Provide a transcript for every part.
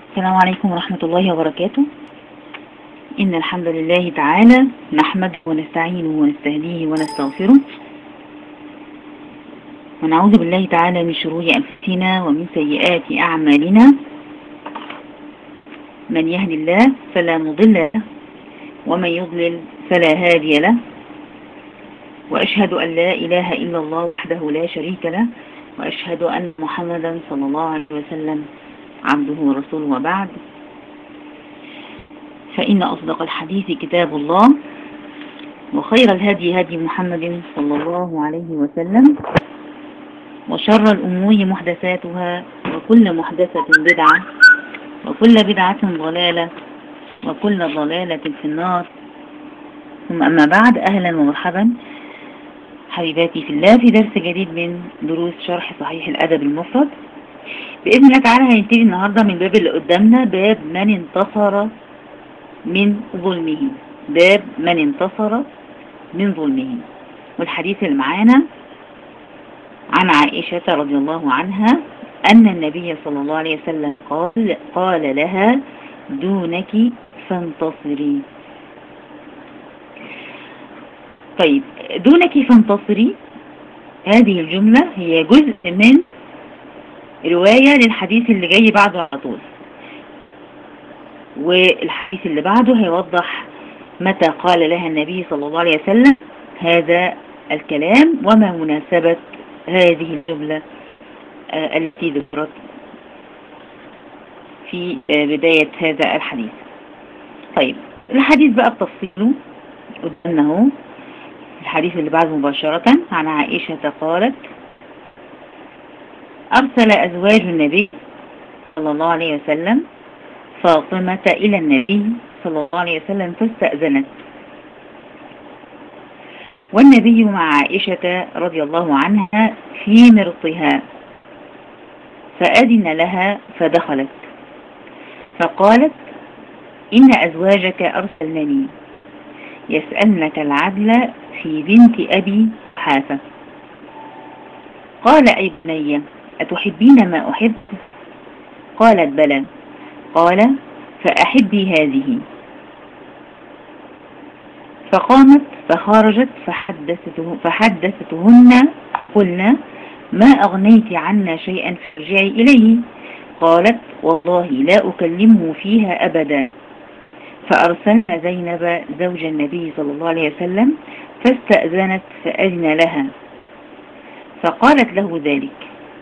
السلام عليكم ورحمة الله وبركاته إن الحمد لله تعالى نحمده ونستعينه ونستهديه ونستغفره ونعوذ بالله تعالى من شرور أنفسنا ومن سيئات أعمالنا من يهد الله فلا مضل له ومن يضلل فلا هادي له وأشهد أن لا إله إلا الله وحده لا شريك له وأشهد أن محمدا صلى الله عليه وسلم عبده ورسوله وبعد فإن أصدق الحديث كتاب الله وخير الهدي هدي محمد صلى الله عليه وسلم وشر الأمور محدثاتها وكل محدثة بدعة وكل بدعة ضلالة وكل ضلالة في النار ثم أما بعد أهلا ومرحبا حبيباتي في الله في درس جديد من دروس شرح صحيح الأدب المفرد بإذن الله تعالى هنبتدي النهاردة من باب اللي قدامنا باب من انتصر من ظلمه باب من انتصر من ظلمه والحديث اللي معانا عن عائشة رضي الله عنها أن النبي صلى الله عليه وسلم قال, قال لها دونك فانتصري طيب دونك فانتصري هذه الجملة هي جزء من رواية للحديث اللي جاي بعده على طول والحديث اللي بعده هيوضح متى قال لها النبي صلى الله عليه وسلم هذا الكلام وما مناسبة هذه الجملة التي ذكرت في بداية هذا الحديث طيب الحديث بقى بتفصيله قدامنا اهو الحديث اللي بعده مباشرة عن عائشة قالت أرسل أزواج النبي صلى الله عليه وسلم فاطمة إلى النبي صلى الله عليه وسلم فاستأذنت والنبي مع عائشة رضي الله عنها في مرطها فأذن لها فدخلت فقالت إن أزواجك أرسلنني يسألنك العدل في بنت أبي حافة قال أي بني أتحبين ما أحب قالت بلى قال فأحبي هذه فقامت فخرجت فحدثته فحدثتهن قلنا ما أغنيت عنا شيئا فارجعي إليه قالت والله لا أكلمه فيها أبدا فأرسلنا زينب زوج النبي صلى الله عليه وسلم فاستأذنت فأذن لها فقالت له ذلك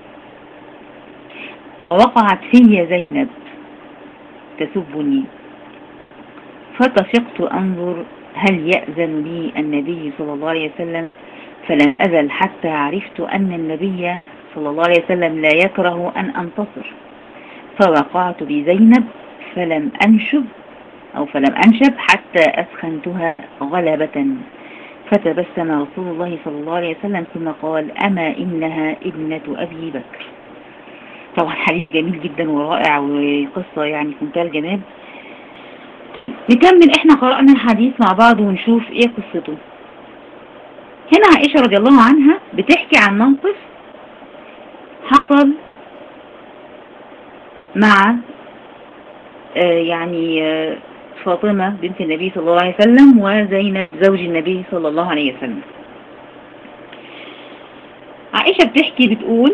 ووقعت في زينب تسبني فطفقت أنظر هل يأذن لي النبي صلى الله عليه وسلم فلم أزل حتى عرفت أن النبي صلى الله عليه وسلم لا يكره أن أنتصر فوقعت بزينب فلم أنشب أو فلم أنشب حتى أسخنتها غلبة فتبسم رسول الله صلى الله عليه وسلم ثم قال أما إنها ابنة أبي بكر طبعا حديث جميل جدا ورائع وقصة يعني في منتهى الجمال نكمل احنا قرأنا الحديث مع بعض ونشوف ايه قصته هنا عائشة رضي الله عنها بتحكي عن موقف حصل مع آه يعني آه فاطمة بنت النبي صلى الله عليه وسلم وزينب زوج النبي صلى الله عليه وسلم عائشة بتحكي بتقول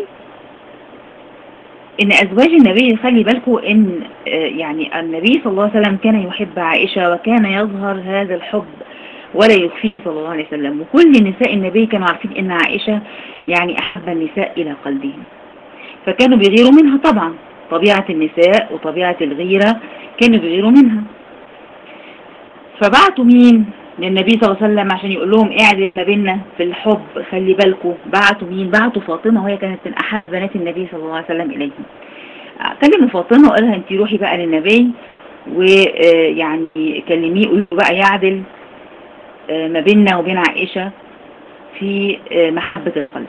ان ازواج النبي خلي بالكم ان يعني النبي صلى الله عليه وسلم كان يحب عائشة وكان يظهر هذا الحب ولا يخفيه صلى الله عليه وسلم وكل نساء النبي كانوا عارفين ان عائشة يعني احب النساء الى قلبهم فكانوا بيغيروا منها طبعا طبيعة النساء وطبيعة الغيرة كانوا بيغيروا منها فبعتوا مين للنبي صلى الله عليه وسلم عشان يقول لهم اعدل ما بيننا في الحب خلي بالكم بعتوا مين بعتوا فاطمة وهي كانت من احب بنات النبي صلى الله عليه وسلم اليه كلموا فاطمة وقال لها انت روحي بقى للنبي ويعني كلميه قولوا بقى يعدل ما بيننا وبين عائشة في محبة القلب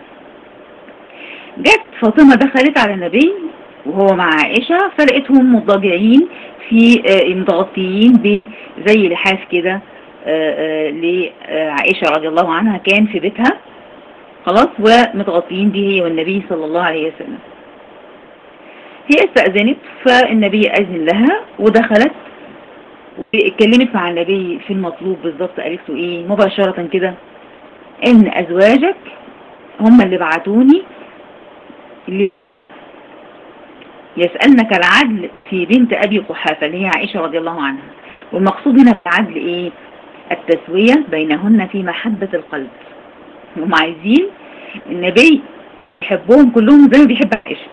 جت فاطمة دخلت على النبي وهو مع عائشة فلقيتهم مضاجعين في متغطيين زي لحاف كده لعائشة رضي الله عنها كان في بيتها خلاص ومتغطيين دي هي والنبي صلى الله عليه وسلم هي استأذنت فالنبي أذن لها ودخلت اتكلمت مع النبي في المطلوب بالظبط قالت له ايه مباشرة كده ان ازواجك هم اللي بعتوني اللي يسألنك العدل في بنت ابي قحافة اللي هي عائشة رضي الله عنها والمقصود هنا العدل ايه التسوية بينهن في محبة القلب هم عايزين النبي يحبهم كلهم زي ما بيحب عائشة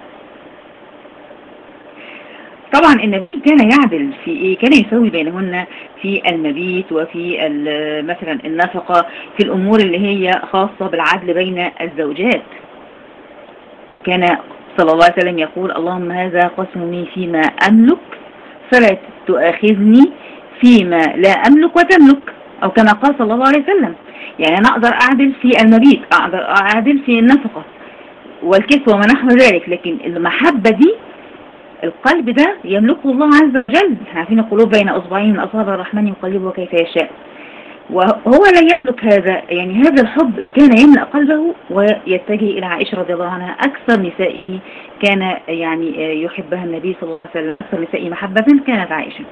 طبعا النبي كان يعدل في ايه كان يسوي بينهن في المبيت وفي مثلا النفقة في الامور اللي هي خاصة بالعدل بين الزوجات كان صلى الله عليه وسلم يقول اللهم هذا قسمي فيما املك فلا تؤاخذني فيما لا املك وتملك او كما قال صلى الله عليه وسلم يعني انا اقدر اعدل في المبيت اقدر اعدل في النفقة والكسوة ونحو ذلك لكن المحبة دي القلب ده يملكه الله عز وجل احنا عارفين القلوب بين اصبعين من اصابع الرحمن يقلبه كيف يشاء وهو لا يملك هذا يعني هذا الحب كان يملأ قلبه ويتجه إلى عائشة رضي الله عنها أكثر نسائه كان يعني يحبها النبي صلى الله عليه وسلم أكثر نسائه محبة كانت عائشة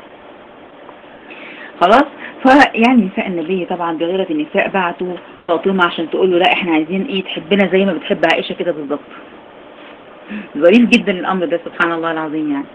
خلاص فيعني نساء النبي طبعا بغيرة النساء بعتوا فاطمة عشان تقول له لا احنا عايزين ايه تحبنا زي ما بتحب عائشة كده بالظبط ظريف جدا الأمر ده سبحان الله العظيم يعني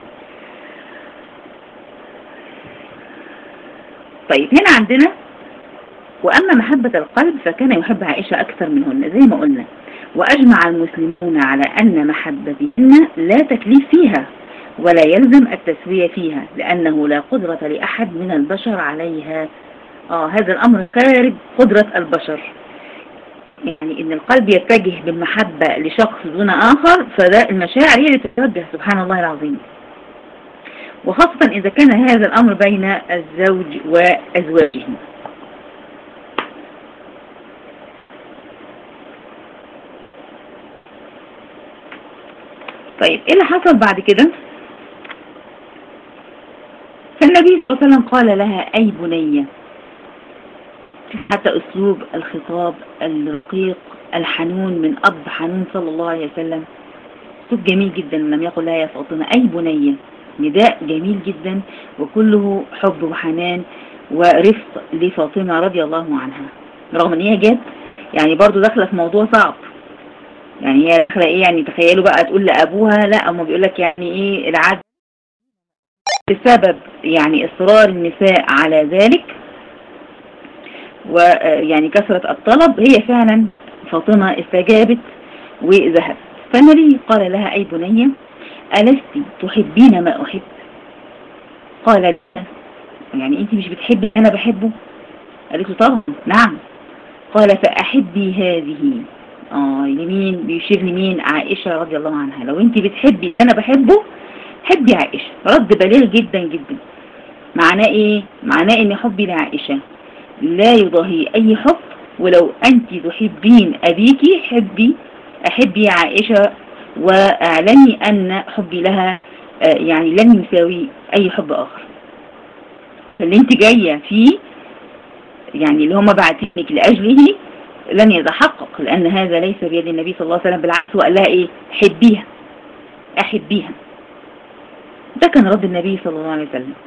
طيب هنا عندنا وأما محبة القلب فكان يحب عائشة أكثر منهن زي ما قلنا وأجمع المسلمون على أن محبتهن لا تكليف فيها ولا يلزم التسوية فيها لأنه لا قدرة لأحد من البشر عليها آه هذا الأمر خارج قدرة البشر يعني ان القلب يتجه بالمحبة لشخص دون اخر فده المشاعر هي اللي تتوجه سبحان الله العظيم وخاصة اذا كان هذا الامر بين الزوج وازواجه طيب ايه اللي حصل بعد كده فالنبي صلى الله عليه وسلم قال لها اي بنية حتى أسلوب الخطاب الرقيق الحنون من أب حنون صلى الله عليه وسلم صوت جميل جدا لم يقل لها يا فاطمة أي بنية نداء جميل جدا وكله حب وحنان ورفق لفاطمة رضي الله عنها رغم ان هي جت يعني برضو داخلة في موضوع صعب يعني هي داخلة ايه يعني تخيلوا بقى تقول لأبوها لا اما بيقول لك يعني ايه العدل بسبب يعني اصرار النساء على ذلك ويعني كثرة الطلب هي فعلا فاطمة استجابت وذهبت فالنبي قال لها أي بنية ألست تحبين ما أحب قال لها يعني أنت مش بتحبي أنا بحبه قالت له طبعا نعم قال فأحبي هذه آه لمين بيشير لمين عائشة رضي الله عنها لو أنت بتحبي أنا بحبه حبي عائشة رد بليغ جدا جدا معناه إيه معناه إن حبي لعائشة لا يضاهي أي حب ولو أنت تحبين أبيك حبي أحبي عائشة وأعلمي أن حبي لها يعني لن يساوي أي حب آخر فاللي انت جاية فيه يعني اللي هم بعتينك لأجله لن يتحقق لأن هذا ليس بيد النبي صلى الله عليه وسلم بالعكس وقال لها إيه حبيها أحبيها ده كان رد النبي صلى الله عليه وسلم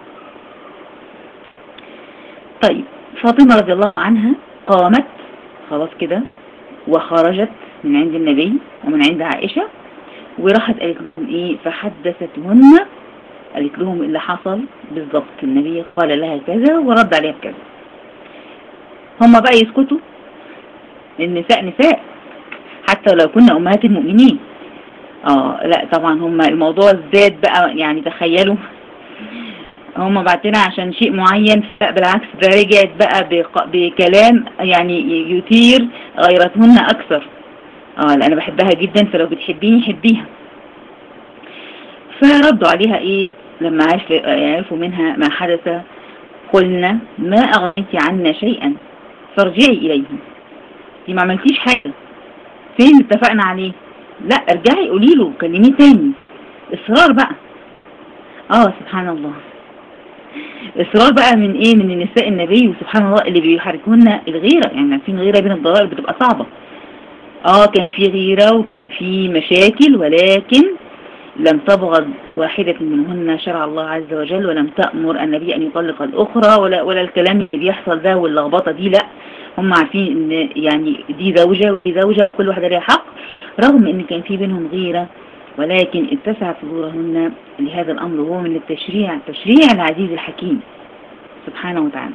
طيب فاطمة رضي الله عنها قامت خلاص كده وخرجت من عند النبي ومن عند عائشة وراحت قالت لهم ايه فحدثتهن قالت لهم اللي حصل بالظبط النبي قال لها كذا ورد عليها بكذا هم بقى يسكتوا النساء نساء حتى لو كنا امهات المؤمنين اه لا طبعا هم الموضوع زاد بقى يعني تخيلوا هم بعتنا عشان شيء معين بالعكس ده رجعت بقى بكلام يعني يثير غيرتهن اكثر اه لا انا بحبها جدا فلو بتحبيني حبيها فردوا عليها ايه لما عرفوا منها ما حدث قلنا ما اغنيتي عنا شيئا فارجعي اليه دي ما عملتيش حاجة فين اتفقنا عليه لا ارجعي قولي له كلميه تاني اصرار بقى اه سبحان الله اصرار بقى من ايه من النساء النبي وسبحان الله اللي بيحركونا الغيرة يعني في غيرة بين الضرائب بتبقى صعبة اه كان في غيرة وفي مشاكل ولكن لم تبغض واحدة منهن شرع الله عز وجل ولم تأمر النبي أن يطلق الأخرى ولا, ولا الكلام اللي بيحصل ده واللخبطة دي لا هم عارفين ان يعني دي زوجة ودي زوجة كل واحدة ليها حق رغم ان كان في بينهم غيرة ولكن اتسعت صدورهن لهذا الأمر وهو من التشريع تشريع العزيز الحكيم سبحانه وتعالى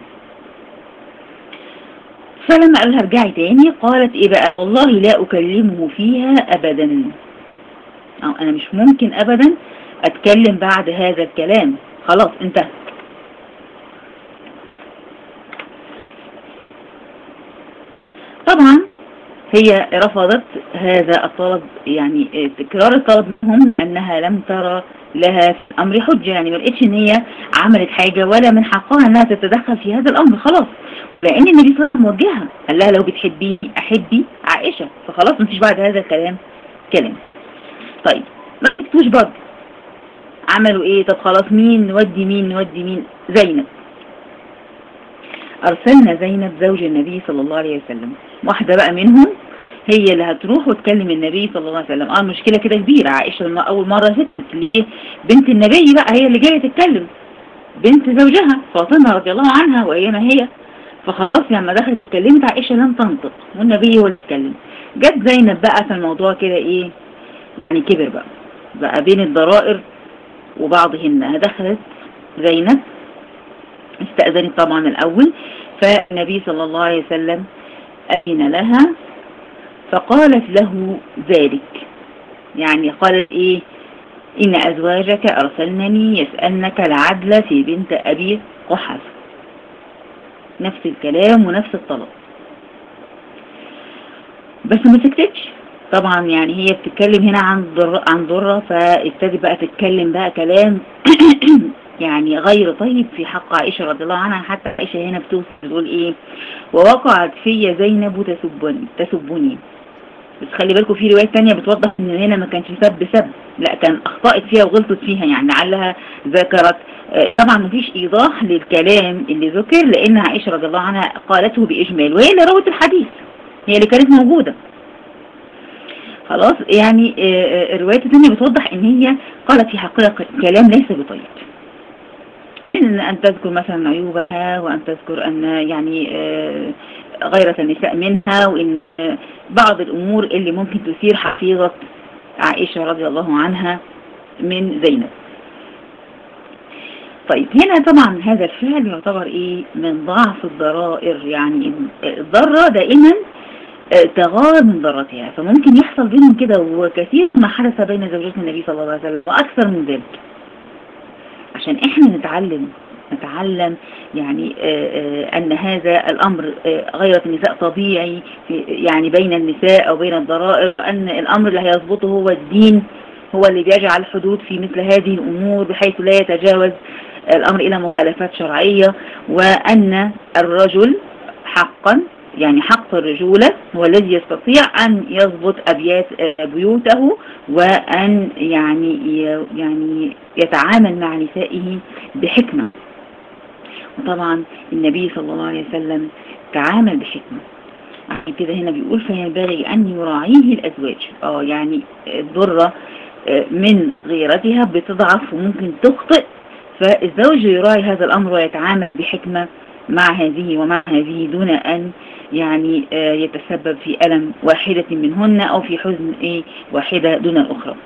فلما قالها ارجعي تاني قالت ايه بقى والله لا اكلمه فيها ابدا أو انا مش ممكن ابدا اتكلم بعد هذا الكلام خلاص انتهى طبعا هي رفضت هذا الطلب يعني تكرار الطلب منهم انها لم ترى لها في امر حجة يعني ما لقيتش ان هي عملت حاجة ولا من حقها انها تتدخل في هذا الامر خلاص لان النبي صلى الله عليه وسلم موجهها قال لها لو بتحبيني احبي عائشة فخلاص مفيش بعد هذا الكلام كلام طيب ما كتبوش برضه عملوا ايه طب خلاص مين نودي مين نودي مين زينب ارسلنا زينب زوج النبي صلى الله عليه وسلم واحدة بقى منهم هي اللي هتروح وتكلم النبي صلى الله عليه وسلم اه المشكلة كده كبيرة عائشة لما اول مرة ست ليه بنت النبي بقى هي اللي جاية تتكلم بنت زوجها فاطمة رضي الله عنها وهي ما هي فخلاص لما دخلت اتكلمت عائشة لم تنطق والنبي هو اللي اتكلم جت زينب بقى في الموضوع كده ايه يعني كبر بقى بقى بين الضرائر وبعضهن دخلت زينب استأذنت طبعا الأول فالنبي صلى الله عليه وسلم أذن لها فقالت له ذلك يعني قالت إيه إن أزواجك أرسلنني يسألنك العدل في بنت أبي قحف نفس الكلام ونفس الطلب بس ما سكتتش طبعا يعني هي بتتكلم هنا عن ضر عن ضرة فابتدت بقى تتكلم بقى كلام يعني غير طيب في حق عائشة رضي الله عنها حتى عائشة هنا بتوصف بتقول ايه ووقعت في زينب تسبني تسبني بس خلي بالكم في رواية تانية بتوضح ان هنا ما كانش سب سب لا كان اخطأت فيها وغلطت فيها يعني لعلها ذكرت طبعا مفيش ايضاح للكلام اللي ذكر لان عائشة رضي الله عنها قالته باجمال وهي اللي روت الحديث هي اللي كانت موجودة خلاص يعني الرواية الثانية بتوضح ان هي قالت في حقها كلام ليس بطيب إن أن تذكر مثلا عيوبها وأن تذكر أن يعني غيرة النساء منها وإن بعض الأمور اللي ممكن تثير حفيظة عائشة رضي الله عنها من زينب طيب هنا طبعا هذا الفعل يعتبر إيه من ضعف الضرائر يعني الضرة دائما تغار من ضرتها فممكن يحصل بينهم كده وكثير ما حدث بين زوجات النبي صلى الله عليه وسلم وأكثر من ذلك عشان احنا نتعلم نتعلم يعني آآ آآ أن هذا الأمر غيرة النساء طبيعي يعني بين النساء أو بين الضرائر أن الأمر اللي هيظبطه هو الدين هو اللي بيجعل حدود في مثل هذه الأمور بحيث لا يتجاوز الأمر إلى مخالفات شرعية وأن الرجل حقا يعني حق الرجولة هو الذي يستطيع أن يضبط أبيات بيوته وأن يعني يعني يتعامل مع نسائه بحكمة وطبعا النبي صلى الله عليه وسلم تعامل بحكمة عشان كده هنا بيقول فينبغي أن يراعيه الأزواج اه يعني الضرة من غيرتها بتضعف وممكن تخطئ فالزوج يراعي هذا الأمر ويتعامل بحكمة مع هذه ومع هذه دون أن يعني يتسبب في ألم واحدة منهن أو في حزن إيه واحدة دون الأخرى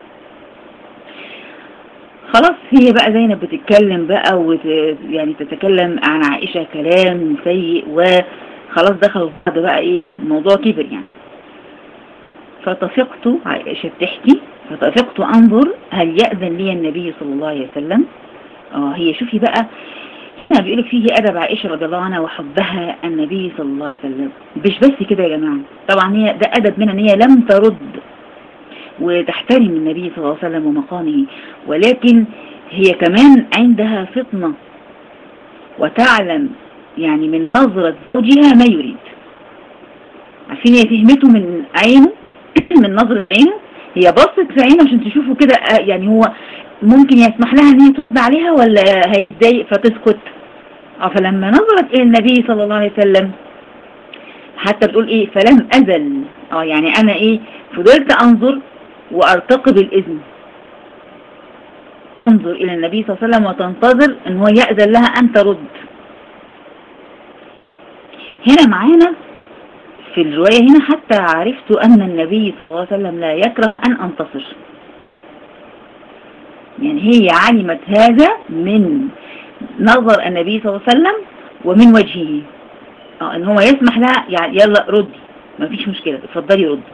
خلاص هي بقى زينب بتتكلم بقى وت يعني تتكلم عن عائشة كلام سيء وخلاص دخلوا بعض بقى ايه الموضوع كبر يعني فطفقت عائشة بتحكي فطفقت انظر هل يأذن لي النبي صلى الله عليه وسلم اه هي شوفي بقى هنا بيقولك فيه أدب عائشة رضي الله عنها وحبها النبي صلى الله عليه وسلم مش بس كده يا جماعة طبعا هي ده أدب منها ان هي لم ترد وتحترم النبي صلى الله عليه وسلم ومقامه ولكن هي كمان عندها فطنة وتعلم يعني من نظرة زوجها ما يريد عارفين هي فهمته من عينه من نظرة عينه هي بصت في عينه عشان تشوفه كده يعني هو ممكن يسمح لها ان هي ترد عليها ولا هيتضايق فتسكت اه فلما نظرت الى النبي صلى الله عليه وسلم حتى بتقول ايه فلم ازل اه يعني انا ايه فضلت انظر وارتقب الاذن تنظر إلى النبي صلى الله عليه وسلم وتنتظر أن هو يأذن لها أن ترد هنا معانا في الرواية هنا حتى عرفت أن النبي صلى الله عليه وسلم لا يكره أن أنتصر يعني هي علمت هذا من نظر النبي صلى الله عليه وسلم ومن وجهه اه ان هو يسمح لها يعني يلا ردي ما فيش مشكلة اتفضلي ردي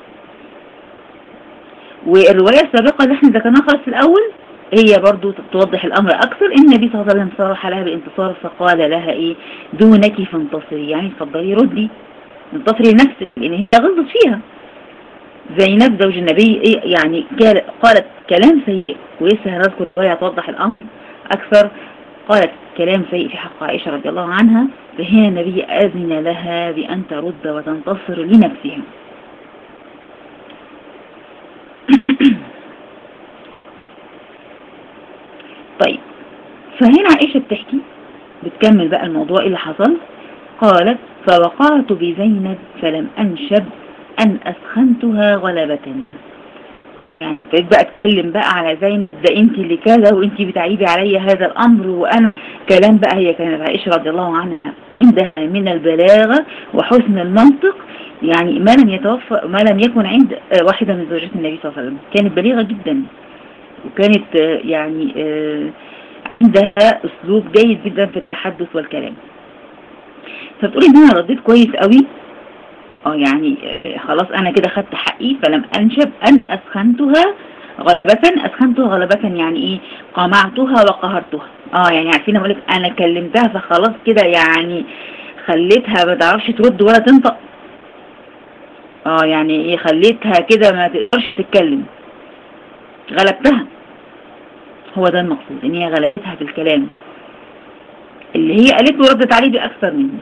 والرواية السابقة اللي احنا ذكرناها خالص في الاول هي برضو توضح الامر اكثر ان النبي صلى الله عليه وسلم صرح لها بالانتصار فقال لها ايه دونك فانتصري يعني اتفضلي ردي انتصري لنفسك لان هي غلطت فيها زينب زوج النبي إيه يعني قالت كلام سيء ولسه هنذكر رواية توضح الامر اكثر قالت كلام سيء في حق عائشة رضي الله عنها فهنا النبي أذن لها بأن ترد وتنتصر لنفسها طيب فهنا عائشة بتحكي بتكمل بقى الموضوع اللي حصل قالت فوقعت بزينب فلم أنشب أن أسخنتها غلبة يعني بقيت بقى اتكلم بقى على زينب ده انت اللي كذا وانت بتعيبي عليا هذا الامر وانا كلام بقى هي كانت عائشة رضي الله عنها عندها من البلاغة وحسن المنطق يعني ما لم يتوفى ما لم يكن عند واحدة من زوجات النبي صلى الله عليه وسلم كانت بليغة جدا وكانت يعني عندها اسلوب جيد جدا في التحدث والكلام فبتقولي ان انا رديت كويس قوي اه يعني خلاص انا كده خدت حقي فلم انشب ان اسخنتها غلبة اسخنتها غلبة يعني ايه قمعتها وقهرتها اه يعني عارفين اقول لك انا كلمتها فخلاص كده يعني خليتها ما تعرفش ترد ولا تنطق اه يعني ايه خليتها كده ما تقدرش تتكلم غلبتها هو ده المقصود ان هي غلبتها في الكلام اللي هي قالته وردت عليه باكثر منه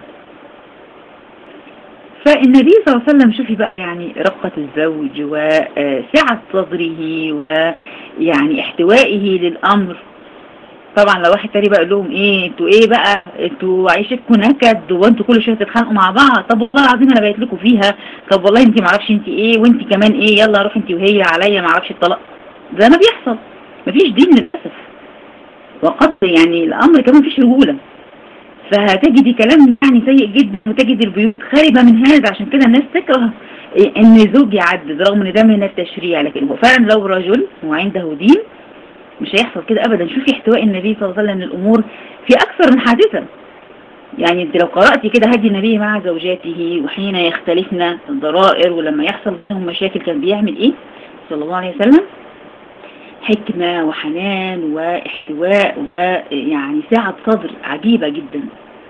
فالنبي صلى الله عليه وسلم شوفي بقى يعني رقة الزوج وسعة صدره ويعني احتوائه للأمر طبعا لو واحد تاني بقى لهم ايه انتوا ايه بقى انتوا عيشتكم نكد وانتوا كل شويه تتخانقوا مع بعض طب والله العظيم انا بقيت لكم فيها طب والله انت معرفش انت ايه وانت كمان ايه يلا روح انت وهي عليا معرفش الطلاق ده ما بيحصل مفيش دين للاسف وقد يعني الامر كمان مفيش رجوله فهتجدي كلام يعني سيء جدا وتجد البيوت خاربة من هذا عشان كده الناس تكره ان زوج يعدد رغم ان ده من التشريع لكن هو فعلا لو رجل وعنده دين مش هيحصل كده ابدا شوفي احتواء النبي صلى الله عليه وسلم للامور في اكثر من حادثة يعني انت لو قرأتي كده هدي النبي مع زوجاته وحين يختلفن الضرائر ولما يحصل لهم مشاكل كان بيعمل ايه صلى الله عليه وسلم حكمة وحنان واحتواء ويعني سعة صدر عجيبة جدا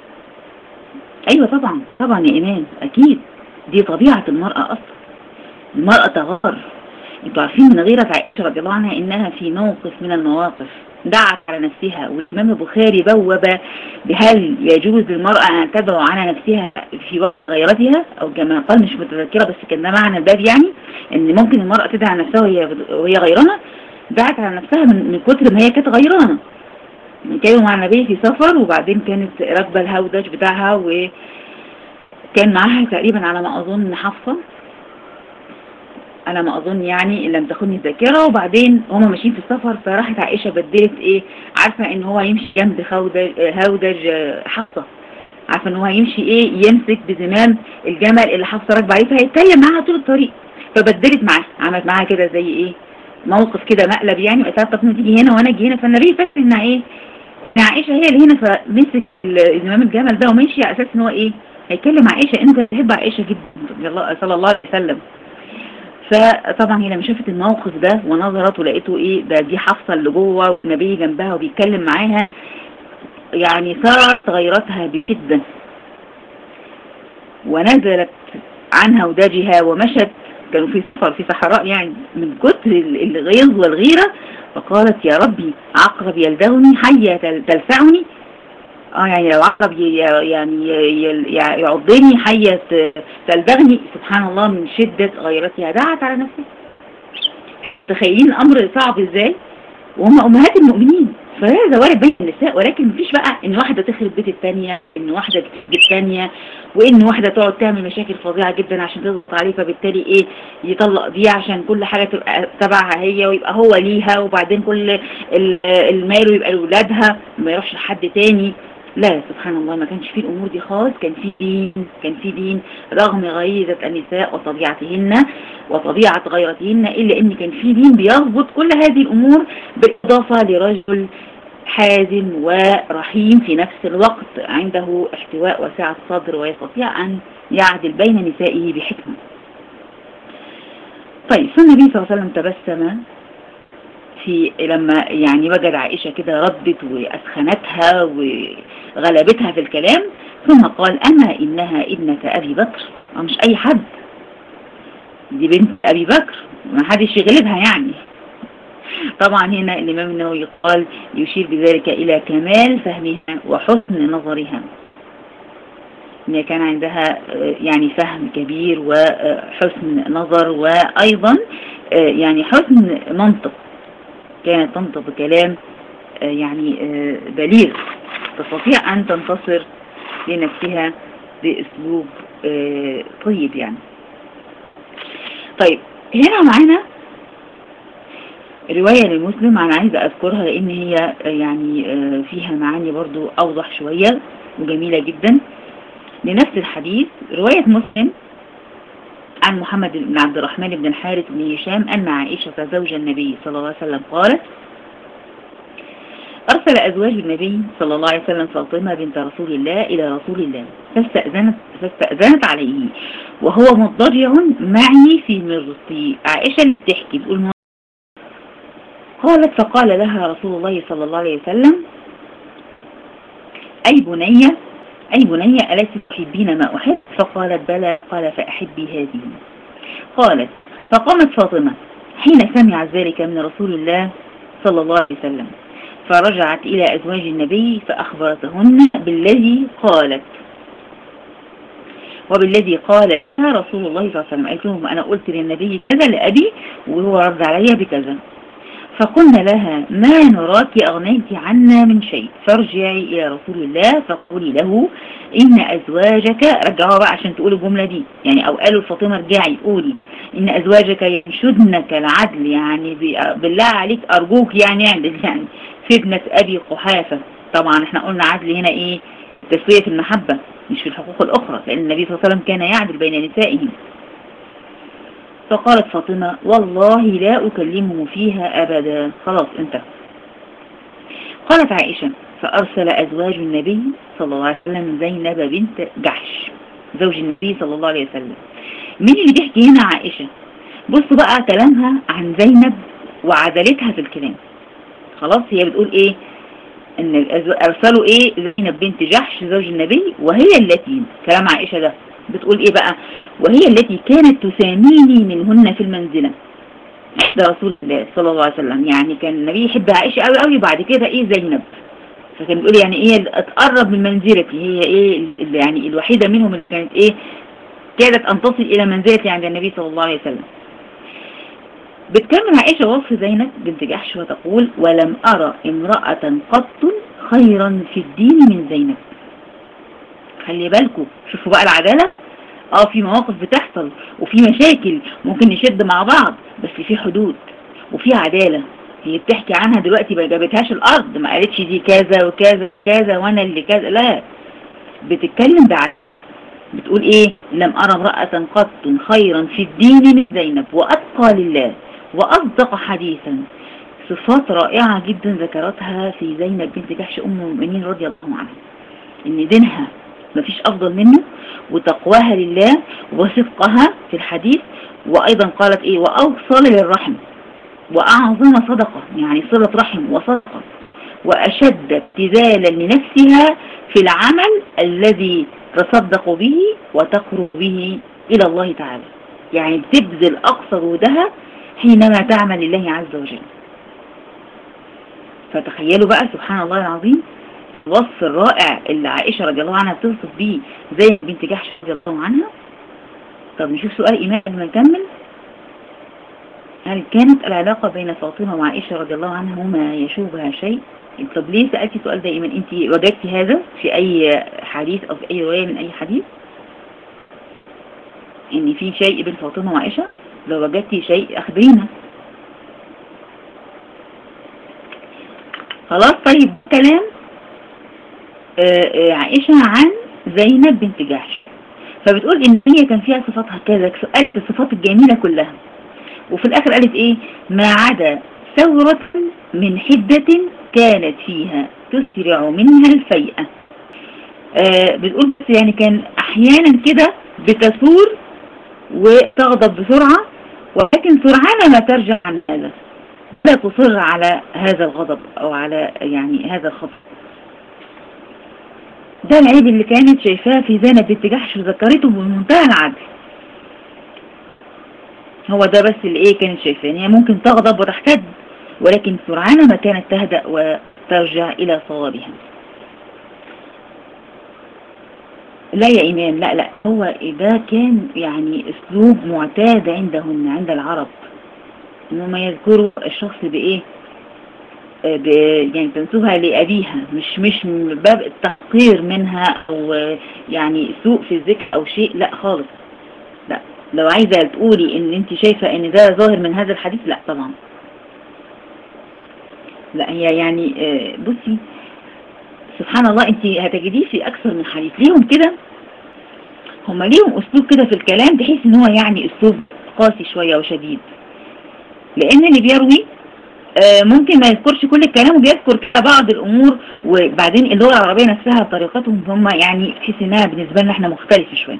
ايوه طبعا طبعا يا ايمان اكيد دي طبيعة المرأة اصلا المرأة تغار انتوا عارفين من غيرة عائشة رضي الله عنها انها في موقف من المواقف دعت على نفسها والامام البخاري بوب بهل يجوز للمرأة ان تدعو على نفسها في وقت غيرتها او كما قال مش متذكرة بس كان ده معنى الباب يعني ان ممكن المرأة تدعي على نفسها وهي, وهي غيرانة دعت على نفسها من, من كتر ما هي كانت غيرانة كانوا مع النبي في سفر وبعدين كانت راكبة الهودج بتاعها وكان معاها تقريبا على ما اظن حفصة على ما اظن يعني لم تخني الذاكرة وبعدين هما ماشيين في السفر فراحت عائشة بدلت ايه عارفة ان هو يمشي جنب هودج حفصة عارفة ان هو يمشي ايه يمسك بزمام الجمل اللي حفصة راكبة عليه فهيتكلم معاها طول الطريق فبدلت معاها عملت معاها كده زي ايه موقف كده مقلب يعني وقالت لها طب تيجي هنا وانا اجي هنا فالنبي فاكر انها ايه ان عائشه هي اللي هنا فمسك زمام الجمل ده وماشي على اساس ان هو ايه هيكلم عائشه انت بتحب عائشه جدا صلى الله عليه وسلم فطبعا هي لما شافت الموقف ده ونظرت ولقيته ايه ده دي حفصه اللي جوه والنبي جنبها وبيتكلم معاها يعني صارت غيرتها بجدا ونزلت عن هودجها ومشت كانوا في سفر في صحراء يعني من كتر الغيظ والغيرة فقالت يا ربي عقرب يلدغني حية تلفعني اه يعني لو عقرب يعني يعضني حية تلدغني سبحان الله من شدة غيرتها دعت على نفسها تخيلين الامر صعب ازاي وهم امهات المؤمنين فهذا وارد بين النساء ولكن مفيش بقى ان واحدة تخرب بيت الثانية ان واحدة تجيب الثانية وان واحدة تقعد تعمل مشاكل فظيعة جدا عشان تضغط عليه فبالتالي ايه يطلق دي عشان كل حاجة تبقى تبعها هي ويبقى هو ليها وبعدين كل المال يبقى لولادها ما يروحش لحد تاني لا سبحان الله ما كانش فيه الأمور دي خالص كان فيه دين كان فيه دين رغم غريزة النساء وطبيعتهن وطبيعة غيرتهن إلا إن كان فيه دين بيضبط كل هذه الأمور بالإضافة لرجل حازم ورحيم في نفس الوقت عنده احتواء وسعة صدر ويستطيع أن يعدل بين نسائه بحكمة طيب فالنبي صلى الله عليه وسلم تبسم في لما يعني وجد عائشة كده ردت وأسخنتها وغلبتها في الكلام ثم قال أما إنها ابنة أبي بكر مش أي حد دي بنت أبي بكر ما حدش يغلبها يعني طبعا هنا الإمام النووي قال يشير بذلك إلى كمال فهمها وحسن نظرها إن كان عندها يعني فهم كبير وحسن نظر وأيضا يعني حسن منطق كانت تنطق بكلام يعني بليغ تستطيع أن تنتصر لنفسها بأسلوب طيب يعني طيب هنا معانا رواية للمسلم أنا عايزة أذكرها لأن هي يعني فيها معاني برضو أوضح شوية وجميلة جدا لنفس الحديث رواية مسلم عن محمد بن عبد الرحمن بن الحارث بن هشام أن عائشة زوج النبي صلى الله عليه وسلم قالت أرسل أزواج النبي صلى الله عليه وسلم فاطمة بنت رسول الله إلى رسول الله فاستأذنت, فاستأذنت عليه وهو مضطجع معي في مرتي عائشة اللي بتحكي بتقول قالت فقال لها رسول الله صلى الله عليه وسلم أي بنية أي بنية أليس تحبين ما أحب فقالت بلى قال فأحبي هذه قالت فقامت فاطمة حين سمعت ذلك من رسول الله صلى الله عليه وسلم فرجعت إلى أزواج النبي فأخبرتهن بالذي قالت وبالذي قال رسول الله صلى الله عليه وسلم قالت لهم أنا قلت للنبي كذا لأبي وهو رد علي بكذا فقلنا لها ما نراك أغنيت عنا من شيء فارجعي إلى رسول الله فقولي له إن أزواجك رجعوها بقى عشان تقولي الجملة دي يعني أو قالوا لفاطمة ارجعي قولي إن أزواجك ينشدنك العدل يعني بالله عليك أرجوك يعني يعني, يعني في ابنة أبي قحافة طبعا احنا قلنا عدل هنا إيه تسوية المحبة مش في الحقوق الأخرى لأن النبي صلى الله عليه وسلم كان يعدل بين نسائه فقالت فاطمة والله لا أكلمه فيها أبدا خلاص انت قالت عائشة فأرسل أزواج النبي صلى الله عليه وسلم زينب بنت جحش زوج النبي صلى الله عليه وسلم مين اللي بيحكي هنا عائشة بصوا بقى كلامها عن زينب وعدلتها في الكلام خلاص هي بتقول ايه ان ارسلوا ايه زينب بنت جحش زوج النبي وهي التي كلام عائشة ده بتقول ايه بقى وهي التي كانت تساميني منهن في المنزلة ده رسول الله صلى الله عليه وسلم يعني كان النبي يحب عائشة قوي قوي بعد كده ايه زينب فكان بيقول يعني ايه اتقرب من منزلتي هي ايه يعني الوحيدة منهم اللي كانت ايه كادت ان تصل الى منزلتي عند النبي صلى الله عليه وسلم بتكمل عائشة وصف زينب بنت جحش وتقول ولم أرى امرأة قط خيرا في الدين من زينب خلي بالكم شوفوا بقى العدالة اه في مواقف بتحصل وفي مشاكل ممكن نشد مع بعض بس في حدود وفي عدالة هي بتحكي عنها دلوقتي ما جابتهاش الارض ما قالتش دي كذا وكذا كذا وانا اللي كذا لا بتتكلم بعد بتقول ايه لم ارى امرأة قط خيرا في الدين من زينب واتقى لله واصدق حديثا صفات رائعة جدا ذكرتها في زينب بنت جحش ام المؤمنين رضي الله عنها ان دينها مفيش افضل منه وتقواها لله وصدقها في الحديث وايضا قالت ايه واوصل للرحم واعظم صدقة يعني صلة رحم وصدقة واشد ابتذالا لنفسها في العمل الذي تصدق به وتقرب به الى الله تعالى يعني بتبذل اقصى جهدها حينما تعمل لله عز وجل فتخيلوا بقى سبحان الله العظيم الوصف الرائع اللي عائشة رضي الله عنها بتوصف بيه زي بنت جحش رضي الله عنها طب نشوف سؤال إيمان قبل ما نكمل هل كانت العلاقة بين فاطمة وعائشة رضي الله عنهما يشوبها شيء طب ليه سألتي سؤال ده إيمان أنت وجدتي هذا في أي حديث أو في أي رواية من أي حديث ان في شيء بين فاطمة وعائشة لو وجدتي شيء اخبرينا خلاص طيب كلام آه، آه، عائشة عن زينب بنت جحش فبتقول ان هي كان فيها صفاتها كذا قالت الصفات الجميلة كلها وفي الاخر قالت ايه ما عدا ثورة من حدة كانت فيها تسرع منها الفيئة آه بتقول يعني كان احيانا كده بتثور وتغضب بسرعة ولكن سرعان ما ترجع عن هذا لا تصر على هذا الغضب او على يعني هذا الخطأ ده العيب اللي كانت شايفاه في زينب بنت جحش وذكرته بمنتهى العدل هو ده بس اللي ايه كانت شايفاه هي ممكن تغضب وتحتد ولكن سرعان ما كانت تهدأ وترجع إلى صوابها لا يا إمام لا لا هو ده كان يعني أسلوب معتاد عندهن عند العرب إنهم يذكروا الشخص بإيه ب... يعني تنسوها لأبيها مش مش من باب التحقير منها أو يعني سوء في الذكر أو شيء لا خالص لا لو عايزة تقولي إن أنت شايفة إن ده ظاهر من هذا الحديث لا طبعا لا هي يعني بصي سبحان الله انت هتجديه في اكثر من حديث ليهم كده هم ليهم اسلوب كده في الكلام تحس ان هو يعني اسلوب قاسي شوية وشديد لان اللي بيروي ممكن ما يذكرش كل الكلام وبيذكر كده بعض الامور وبعدين اللغة العربية نفسها طريقتهم هم يعني تحس انها بالنسبة لنا احنا مختلفة شوية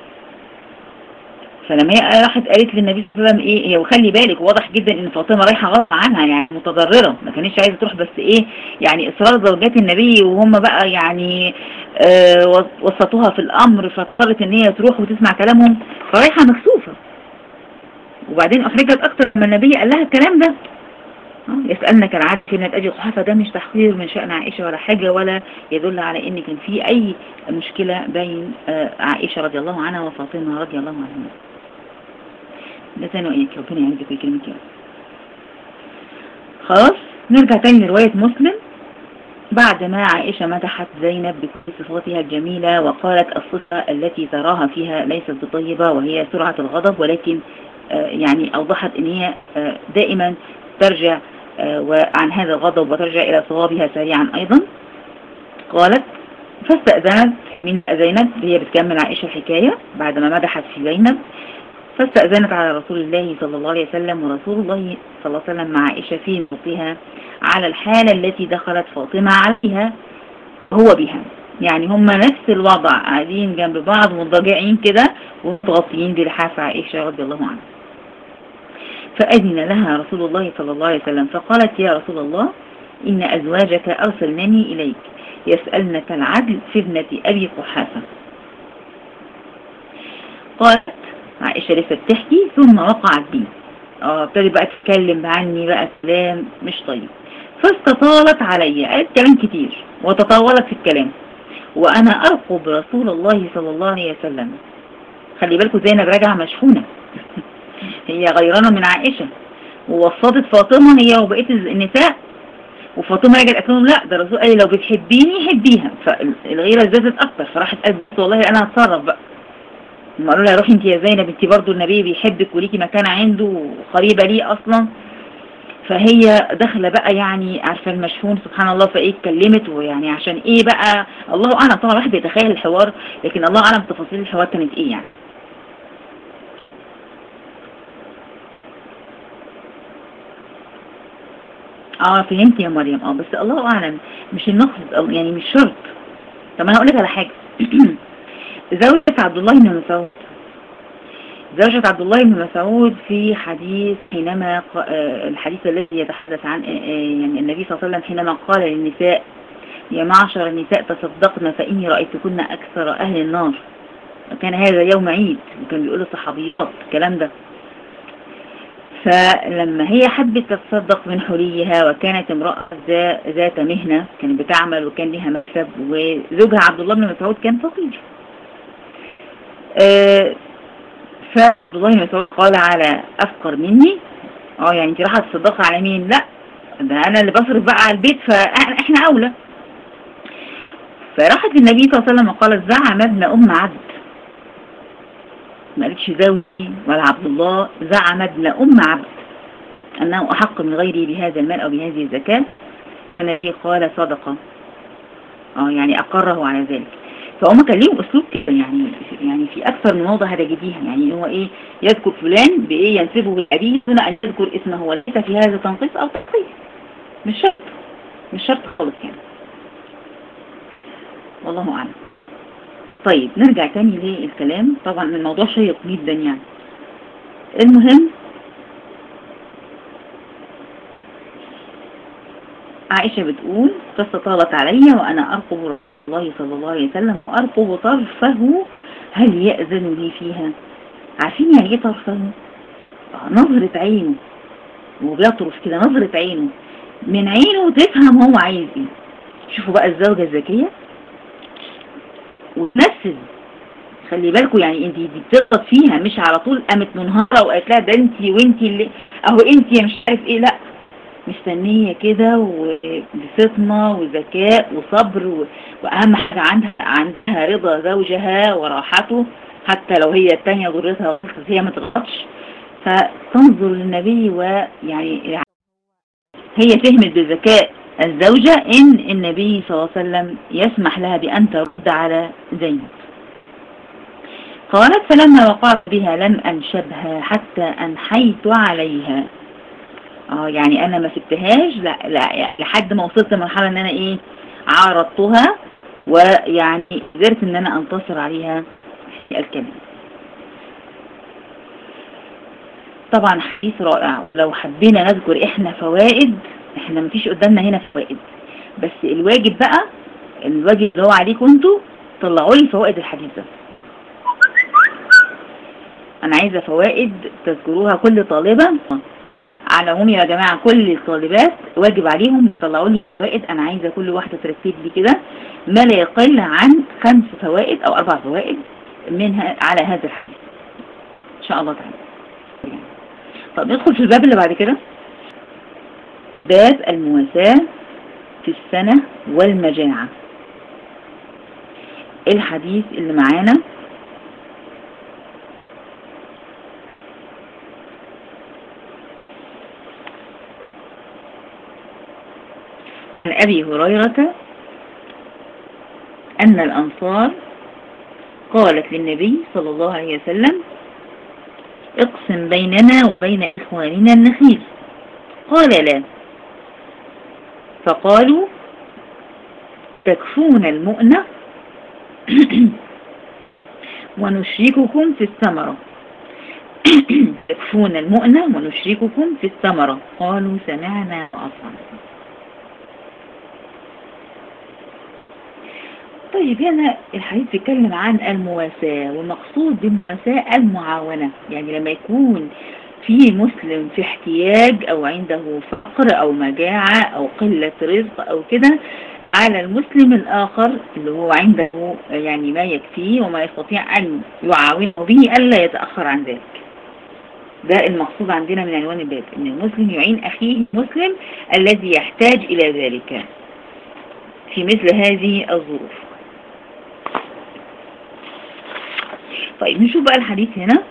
فلما هي راحت قالت للنبي صلى الله عليه وسلم ايه هي وخلي بالك واضح جدا ان فاطمه رايحه غصب عنها يعني متضرره ما كانتش عايزه تروح بس ايه يعني اصرار زوجات النبي وهم بقى يعني آه وسطوها في الامر فاضطرت ان هي تروح وتسمع كلامهم فرايحه مكسوفه وبعدين احرجت اكتر لما النبي قال لها الكلام ده يسألنك العدل في ابنة أبي قحافة ده مش تحقير من شأن عائشة ولا حاجة ولا يدل على ان كان في اي مشكلة بين عائشة رضي الله عنها وفاطمة رضي الله عنها ده ثاني وإنك ربنا يعزك ويكرمك يا خلاص نرجع تاني لرواية مسلم بعد ما عائشة مدحت زينب بكل صفاتها الجميلة وقالت الصفة التي تراها فيها ليست بطيبة وهي سرعة الغضب ولكن يعني أوضحت ان هي دائما ترجع عن هذا الغضب وترجع إلى صوابها سريعا أيضا قالت فاستأذنت من زينب هي بتكمل عائشة الحكاية بعد ما مدحت في زينب فاستأذنت على رسول الله صلى الله عليه وسلم ورسول الله صلى الله عليه وسلم مع عائشة في موقها على الحالة التي دخلت فاطمة عليها هو بها يعني هم نفس الوضع قاعدين جنب بعض مضجعين كده ومتغطيين بلحاف عائشة رضي الله عنها فأذن لها رسول الله صلى الله عليه وسلم فقالت يا رسول الله إن أزواجك أرسلنني إليك يسألنك العدل في ابنة أبي قحافة قالت عائشة لسه بتحكي ثم وقعت بي اه ابتدي بقى تتكلم عني بقى كلام مش طيب فاستطالت علي قالت كلام كتير وتطاولت في الكلام وانا ارقب رسول الله صلى الله عليه وسلم خلي بالكم زينب راجعه مشحونه هي غيرانه من عائشه ووصلت فاطمه هي وبقيه النساء وفاطمه رجعت قالت لهم لا ده الرسول قال لي لو بتحبيني حبيها فالغيره زادت اكتر فراحت قالت والله انا هتصرف بقى لما قالوا لها روحي انت يا زينب انت برضو النبي بيحبك وليكي مكان عنده وقريبة ليه اصلا فهي داخله بقى يعني عارفه المشحون سبحان الله فايه اتكلمت ويعني عشان ايه بقى الله اعلم طبعا الواحد بيتخيل الحوار لكن الله اعلم تفاصيل الحوار كانت ايه يعني اه فهمت يا مريم اه بس الله اعلم مش النقص يعني مش شرط طب انا هقول لك على حاجه زوجة عبد الله بن مسعود زوجة عبد الله بن مسعود في حديث حينما الحديث الذي يتحدث عن يعني النبي صلى الله عليه وسلم حينما قال للنساء يا معشر النساء تصدقن فإني رأيتكن أكثر أهل النار وكان هذا يوم عيد وكان بيقول الصحابيات الكلام ده فلما هي حبت تتصدق من حليها وكانت امرأة ذات مهنة كانت بتعمل وكان لها مكسب وزوجها عبد الله بن مسعود كان فقير أه فعبد الله بن مسعود قال على أفقر مني اه يعني انت راح تصدقي على مين لا ده انا اللي بصرف بقى على البيت فاحنا اولى فراحت النبي صلى الله عليه وسلم وقالت زعم ابن ام عبد ما قالتش زوجي ولا عبد الله زعم ابن أم عبد أنه أحق من غيري بهذا المال أو بهذه الزكاة النبي قال صدقة اه يعني أقره على ذلك فهم كان ليهم أسلوب كده يعني يعني في أكثر من موضع هتجديها يعني هو إيه يذكر فلان بإيه ينسبه لأبيه دون أن يذكر اسمه وليس في هذا تنقيص أو تقصير مش شرط مش شرط خالص يعني والله أعلم طيب نرجع تاني للكلام طبعا الموضوع شيق جدا يعني المهم عائشة بتقول قصة طالت علي وأنا أرقب رسول الله صلى الله عليه وسلم وأرقب طرفه هل يأذن لي فيها عارفين يعني إيه طرفه نظرة عينه وبيطرف كده نظرة عينه من عينه تفهم هو عايز ايه شوفوا بقى الزوجة الذكية وتنفذ خلي بالكم يعني انت دي بتغلط فيها مش على طول قامت منهارة وقالت لها ده انت وانت اللي اهو انت مش عارف ايه لا مستنية كده وبفطنة وذكاء وصبر و... واهم حاجة عندها عندها رضا زوجها وراحته حتى لو هي التانية ضرتها بس هي ما تغلطش فتنظر للنبي ويعني هي فهمت بذكاء الزوجة إن النبي صلى الله عليه وسلم يسمح لها بأن ترد على زينب قالت فلما وقعت بها لم أنشبها حتى أنحيت عليها اه يعني أنا ما سبتهاش لا لا لحد ما وصلت لمرحلة أن أنا إيه عارضتها ويعني قدرت أن أنا أنتصر عليها في الكلام طبعا حديث رائع لو حبينا نذكر احنا فوائد احنا مفيش قدامنا هنا فوائد بس الواجب بقى الواجب اللي هو عليكم انتوا طلعوا لي فوائد الحديث ده انا عايزة فوائد تذكروها كل طالبة على العموم يا جماعة كل الطالبات واجب عليهم يطلعوا لي فوائد انا عايزة كل واحدة ترتب لي كده ما لا يقل عن خمس فوائد او اربع فوائد منها على هذا الحديث ان شاء الله تعالى طب ندخل في الباب اللي بعد كده باب المواساة في السنة والمجاعة الحديث اللي معانا عن أبي هريرة أن الأنصار قالت للنبي صلى الله عليه وسلم اقسم بيننا وبين إخواننا النخيل قال لا فقالوا تكفون المؤنة ونشرككم في الثمرة تكفون المؤنة ونشرككم في الثمرة قالوا سمعنا وأطعنا طيب هنا الحديث بيتكلم عن المواساة والمقصود بالمواساة المعاونة يعني لما يكون في مسلم في احتياج او عنده فقر او مجاعة او قلة رزق او كده على المسلم الاخر اللي هو عنده يعني ما يكفيه وما يستطيع ان يعاونه به الا يتأخر عن ذلك ده المقصود عندنا من عنوان الباب ان المسلم يعين اخيه المسلم الذي يحتاج الى ذلك في مثل هذه الظروف طيب نشوف بقى الحديث هنا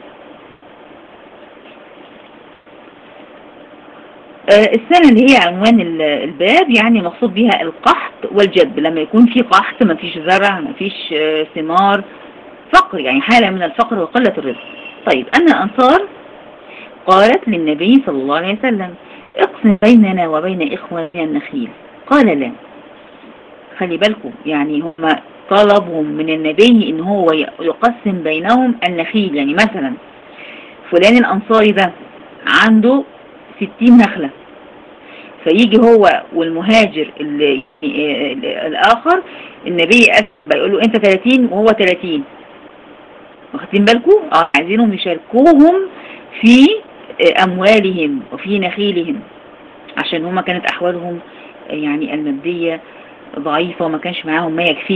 السنة اللي هي عنوان الباب يعني مقصود بها القحط والجدب لما يكون في قحط ما فيش زرع ما فيش ثمار فقر يعني حالة من الفقر وقلة الرزق طيب أن الأنصار قالت للنبي صلى الله عليه وسلم اقسم بيننا وبين إخواننا النخيل قال لا خلي بالكم يعني هم طلبهم من النبي ان هو يقسم بينهم النخيل يعني مثلا فلان الانصاري ده عنده ستين نخلة فيجي هو والمهاجر اللي الاخر النبي يقول له انت 30 وهو 30 واخدين بالكم اه عايزينهم يشاركوهم في اموالهم وفي نخيلهم عشان هما كانت احوالهم يعني المادية ضعيفة وما كانش معاهم ما يكفيه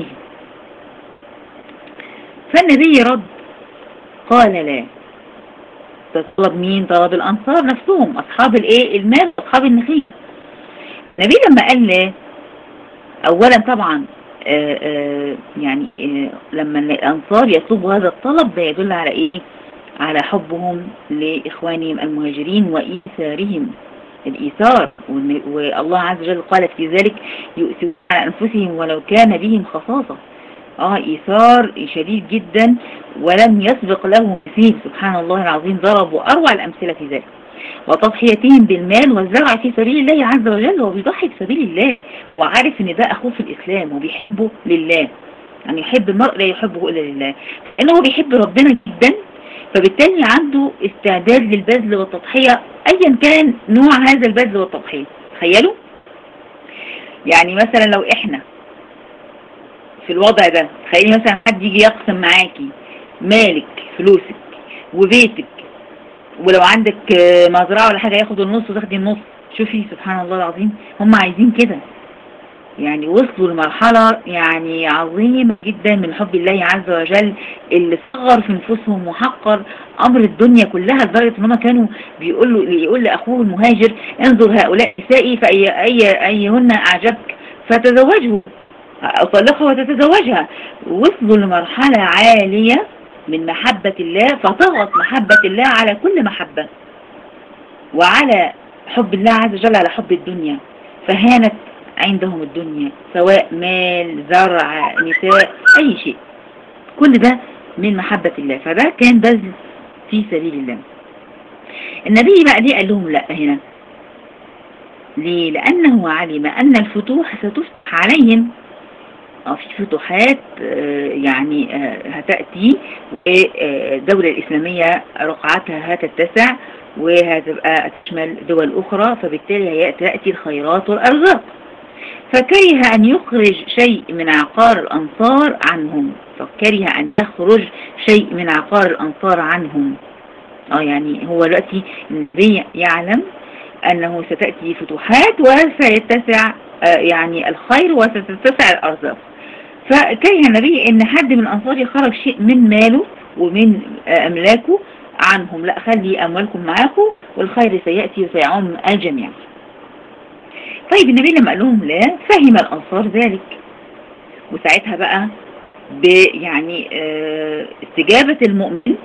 فالنبي رد قال لا طلب مين طلب الأنصار نفسهم أصحاب الايه المال أصحاب النخيل النبي لما قال لا أولا طبعا آآ آآ يعني آآ لما الأنصار يطلبوا هذا الطلب ده يدل على إيه على حبهم لإخوانهم المهاجرين وإيثارهم الإيثار والله عز وجل قال في ذلك يؤثرون على أنفسهم ولو كان بهم خصاصة اه إيثار شديد جدا ولم يسبق له مثيل سبحان الله العظيم ضربوا أروع الأمثلة في ذلك وتضحيتهم بالمال والزرع في سبيل الله عز وجل هو بيضحي في سبيل الله وعارف ان ده اخوه في الاسلام وبيحبه لله يعني يحب المرء لا يحبه الا لله لانه هو بيحب ربنا جدا فبالتالي عنده استعداد للبذل والتضحية ايا كان نوع هذا البذل والتضحية تخيلوا يعني مثلا لو احنا في الوضع ده تخيلي مثلا حد يجي يقسم معاكي مالك فلوسك وبيتك ولو عندك مزرعة ولا حاجة ياخد النص وتاخدي النص شوفي سبحان الله العظيم هم عايزين كده يعني وصلوا لمرحلة يعني عظيمة جدا من حب الله عز وجل اللي صغر في نفوسهم وحقر أمر الدنيا كلها لدرجة ان هم كانوا بيقولوا يقول لأخوه المهاجر انظر هؤلاء نسائي فأي أي أيهن أعجبك فتزوجه أطلقها وتتزوجها وصلوا لمرحلة عالية من محبة الله فطغت محبة الله على كل محبة وعلى حب الله عز وجل على حب الدنيا فهانت عندهم الدنيا سواء مال زرع نساء أي شيء كل ده من محبة الله فده كان بذل في سبيل الله النبي بقى دي قال لهم لا هنا ليه لأنه علم أن الفتوح ستفتح عليهم في فتوحات يعني هتأتي والدولة الإسلامية رقعتها هتتسع وهتبقى تشمل دول أخرى فبالتالي تأتي الخيرات والأرزاق فكره أن يخرج شيء من عقار الأنصار عنهم فكره أن يخرج شيء من عقار الأنصار عنهم اه يعني هو دلوقتي النبي يعلم أنه ستأتي فتوحات وسيتسع يعني الخير وستتسع الأرزاق فكره النبي ان حد من الانصار يخرج شيء من ماله ومن املاكه عنهم لا خلي اموالكم معاكم والخير سيأتي وسيعم الجميع طيب النبي لما قال لهم لا فهم الانصار ذلك وساعتها بقى يعني استجابة المؤمن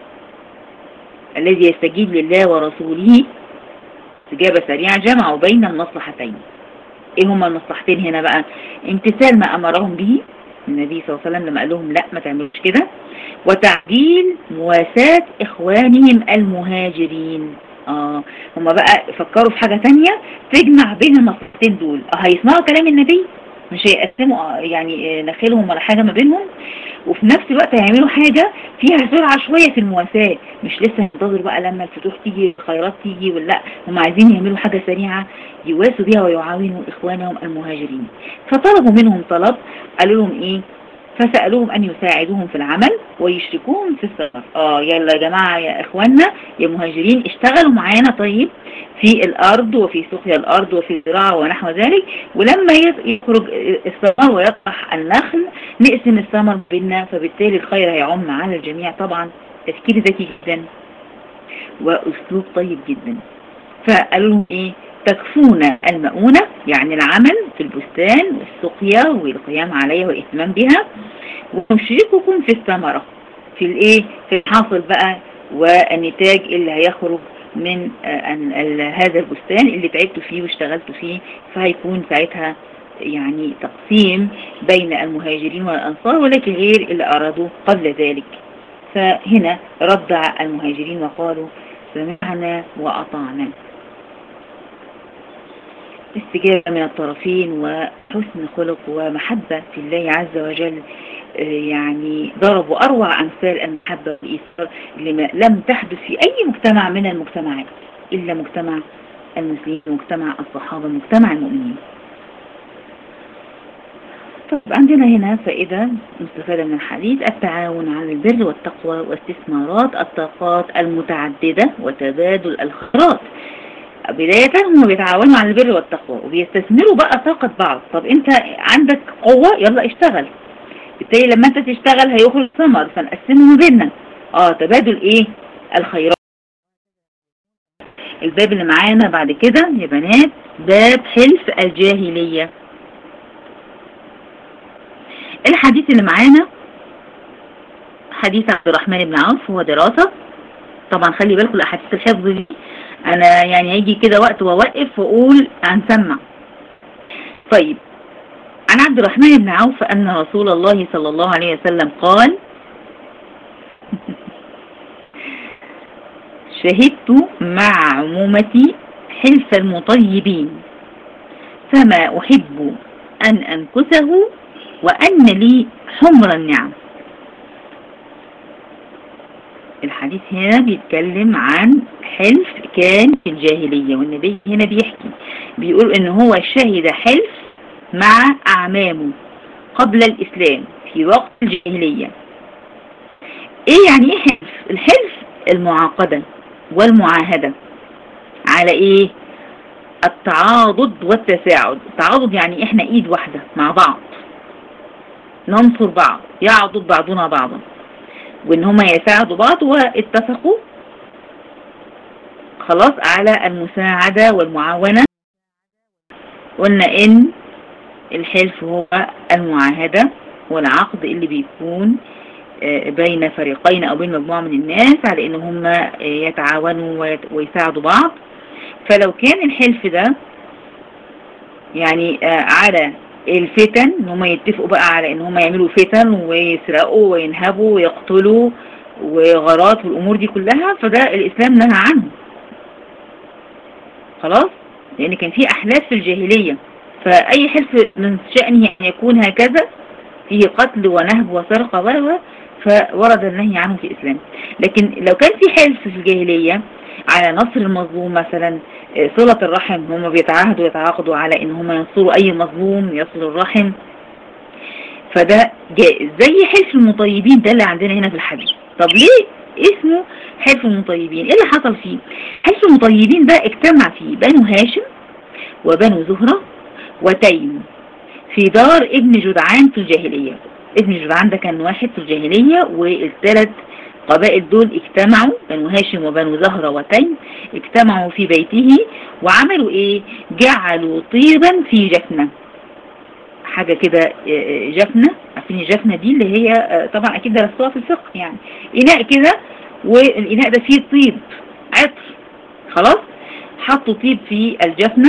الذي يستجيب لله ورسوله استجابة سريعة جمعوا بين المصلحتين ايه هما المصلحتين هنا بقى امتثال ما امرهم به النبي صلى الله عليه وسلم لما قال لهم لا ما تعملوش كده وتعجيل مواساة اخوانهم المهاجرين اه هما بقى فكروا في حاجة تانية تجمع بين المصلحتين دول اه هيسمعوا كلام النبي مش هيقسموا يعني نخيلهم ولا حاجة ما بينهم وفي نفس الوقت هيعملوا حاجة فيها سرعة شوية في المواساة مش لسه ينتظر بقى لما الفتوح تيجي الخيرات تيجي ولا لا هم عايزين يعملوا حاجة سريعة يواسوا بيها ويعاونوا إخوانهم المهاجرين فطلبوا منهم طلب قالوا لهم إيه فسألوهم أن يساعدوهم في العمل ويشركوهم في الثمر آه يلا يا جماعة يا إخواننا يا مهاجرين اشتغلوا معانا طيب في الأرض وفي سقيا الأرض وفي الزراعة ونحو ذلك ولما يخرج الثمر ويطرح النخل نقسم الثمر بيننا فبالتالي الخير هيعم على الجميع طبعا تفكير ذكي جدا وأسلوب طيب جدا فقالوا لهم إيه تكفون المؤونة يعني العمل في البستان والسقيا والقيام عليها والاهتمام بها ونشرككم في الثمرة في الايه في الحاصل بقى والنتاج اللي هيخرج من هذا البستان اللي تعبتوا فيه واشتغلتوا فيه فهيكون ساعتها يعني تقسيم بين المهاجرين والأنصار ولكن غير اللي أرادوا قبل ذلك فهنا رد المهاجرين وقالوا سمعنا وأطعنا استجابة من الطرفين وحسن خلق ومحبة في الله عز وجل يعني ضربوا أروع أمثال المحبة والإيثار اللي لم تحدث في أي مجتمع من المجتمعات إلا مجتمع المسلمين مجتمع الصحابة مجتمع المؤمنين طيب عندنا هنا فائدة مستفادة من الحديث التعاون على البر والتقوى واستثمارات الطاقات المتعددة وتبادل الخيرات بداية هم بيتعاونوا على البر والتقوى وبيستثمروا بقى طاقة بعض طب انت عندك قوة يلا اشتغل بالتالي لما انت تشتغل هيخرج ثمر فنقسمه ما بيننا اه تبادل ايه الخيرات الباب اللي معانا بعد كده يا بنات باب حلف الجاهلية الحديث اللي معانا حديث عبد الرحمن بن عوف هو دراسة طبعا خلي بالكم الاحاديث الحفظ دي انا يعني هيجي كده وقت واوقف واقول هنسمع طيب عن عبد الرحمن بن عوف ان رسول الله صلى الله عليه وسلم قال شهدت مع عمومتي حلف المطيبين فما أحب أن أنكسه وأن لي حمر النعم الحديث هنا بيتكلم عن حلف كان في الجاهلية والنبي هنا بيحكي بيقول ان هو شهد حلف مع اعمامه قبل الاسلام في وقت الجاهلية ايه يعني ايه حلف الحلف المعاقدة والمعاهدة على ايه التعاضد والتساعد التعاضد يعني احنا ايد واحدة مع بعض ننصر بعض يعضد بعضنا بعضا وان هما يساعدوا بعض واتفقوا خلاص على المساعدة والمعاونة قلنا ان الحلف هو المعاهدة والعقد اللي بيكون بين فريقين او بين مجموعة من الناس على ان هم يتعاونوا ويساعدوا بعض فلو كان الحلف ده يعني على الفتن ان هم يتفقوا بقى على ان هم يعملوا فتن ويسرقوا وينهبوا ويقتلوا وغارات والامور دي كلها فده الاسلام نهى عنه خلاص لان كان في احلاف في الجاهلية فاي حلف من شأنه ان يكون هكذا فيه قتل ونهب وسرقة و فورد النهي عنه في الاسلام لكن لو كان في حلف في الجاهلية على نصر المظلوم مثلا صلة الرحم هم بيتعاهدوا ويتعاقدوا على ان هم ينصروا اي مظلوم يصل الرحم فده جائز زي حلف المطيبين ده اللي عندنا هنا في الحديث طب ليه اسمه حلف المطيبين ايه اللي حصل فيه حلف المطيبين ده اجتمع فيه بنو هاشم وبنو زهرة وتيم في دار ابن جدعان في الجاهلية ابن جدعان ده كان واحد في الجاهلية والثلاث قبائل دول اجتمعوا بنو هاشم وبنو زهرة وتيم اجتمعوا في بيته وعملوا ايه جعلوا طيبا في جفنة حاجة كده جفنة عارفين الجفنة دي اللي هي طبعا اكيد درستوها في الفقه يعني اناء كده والاناء ده فيه طيب عطر خلاص حطوا طيب في الجفنة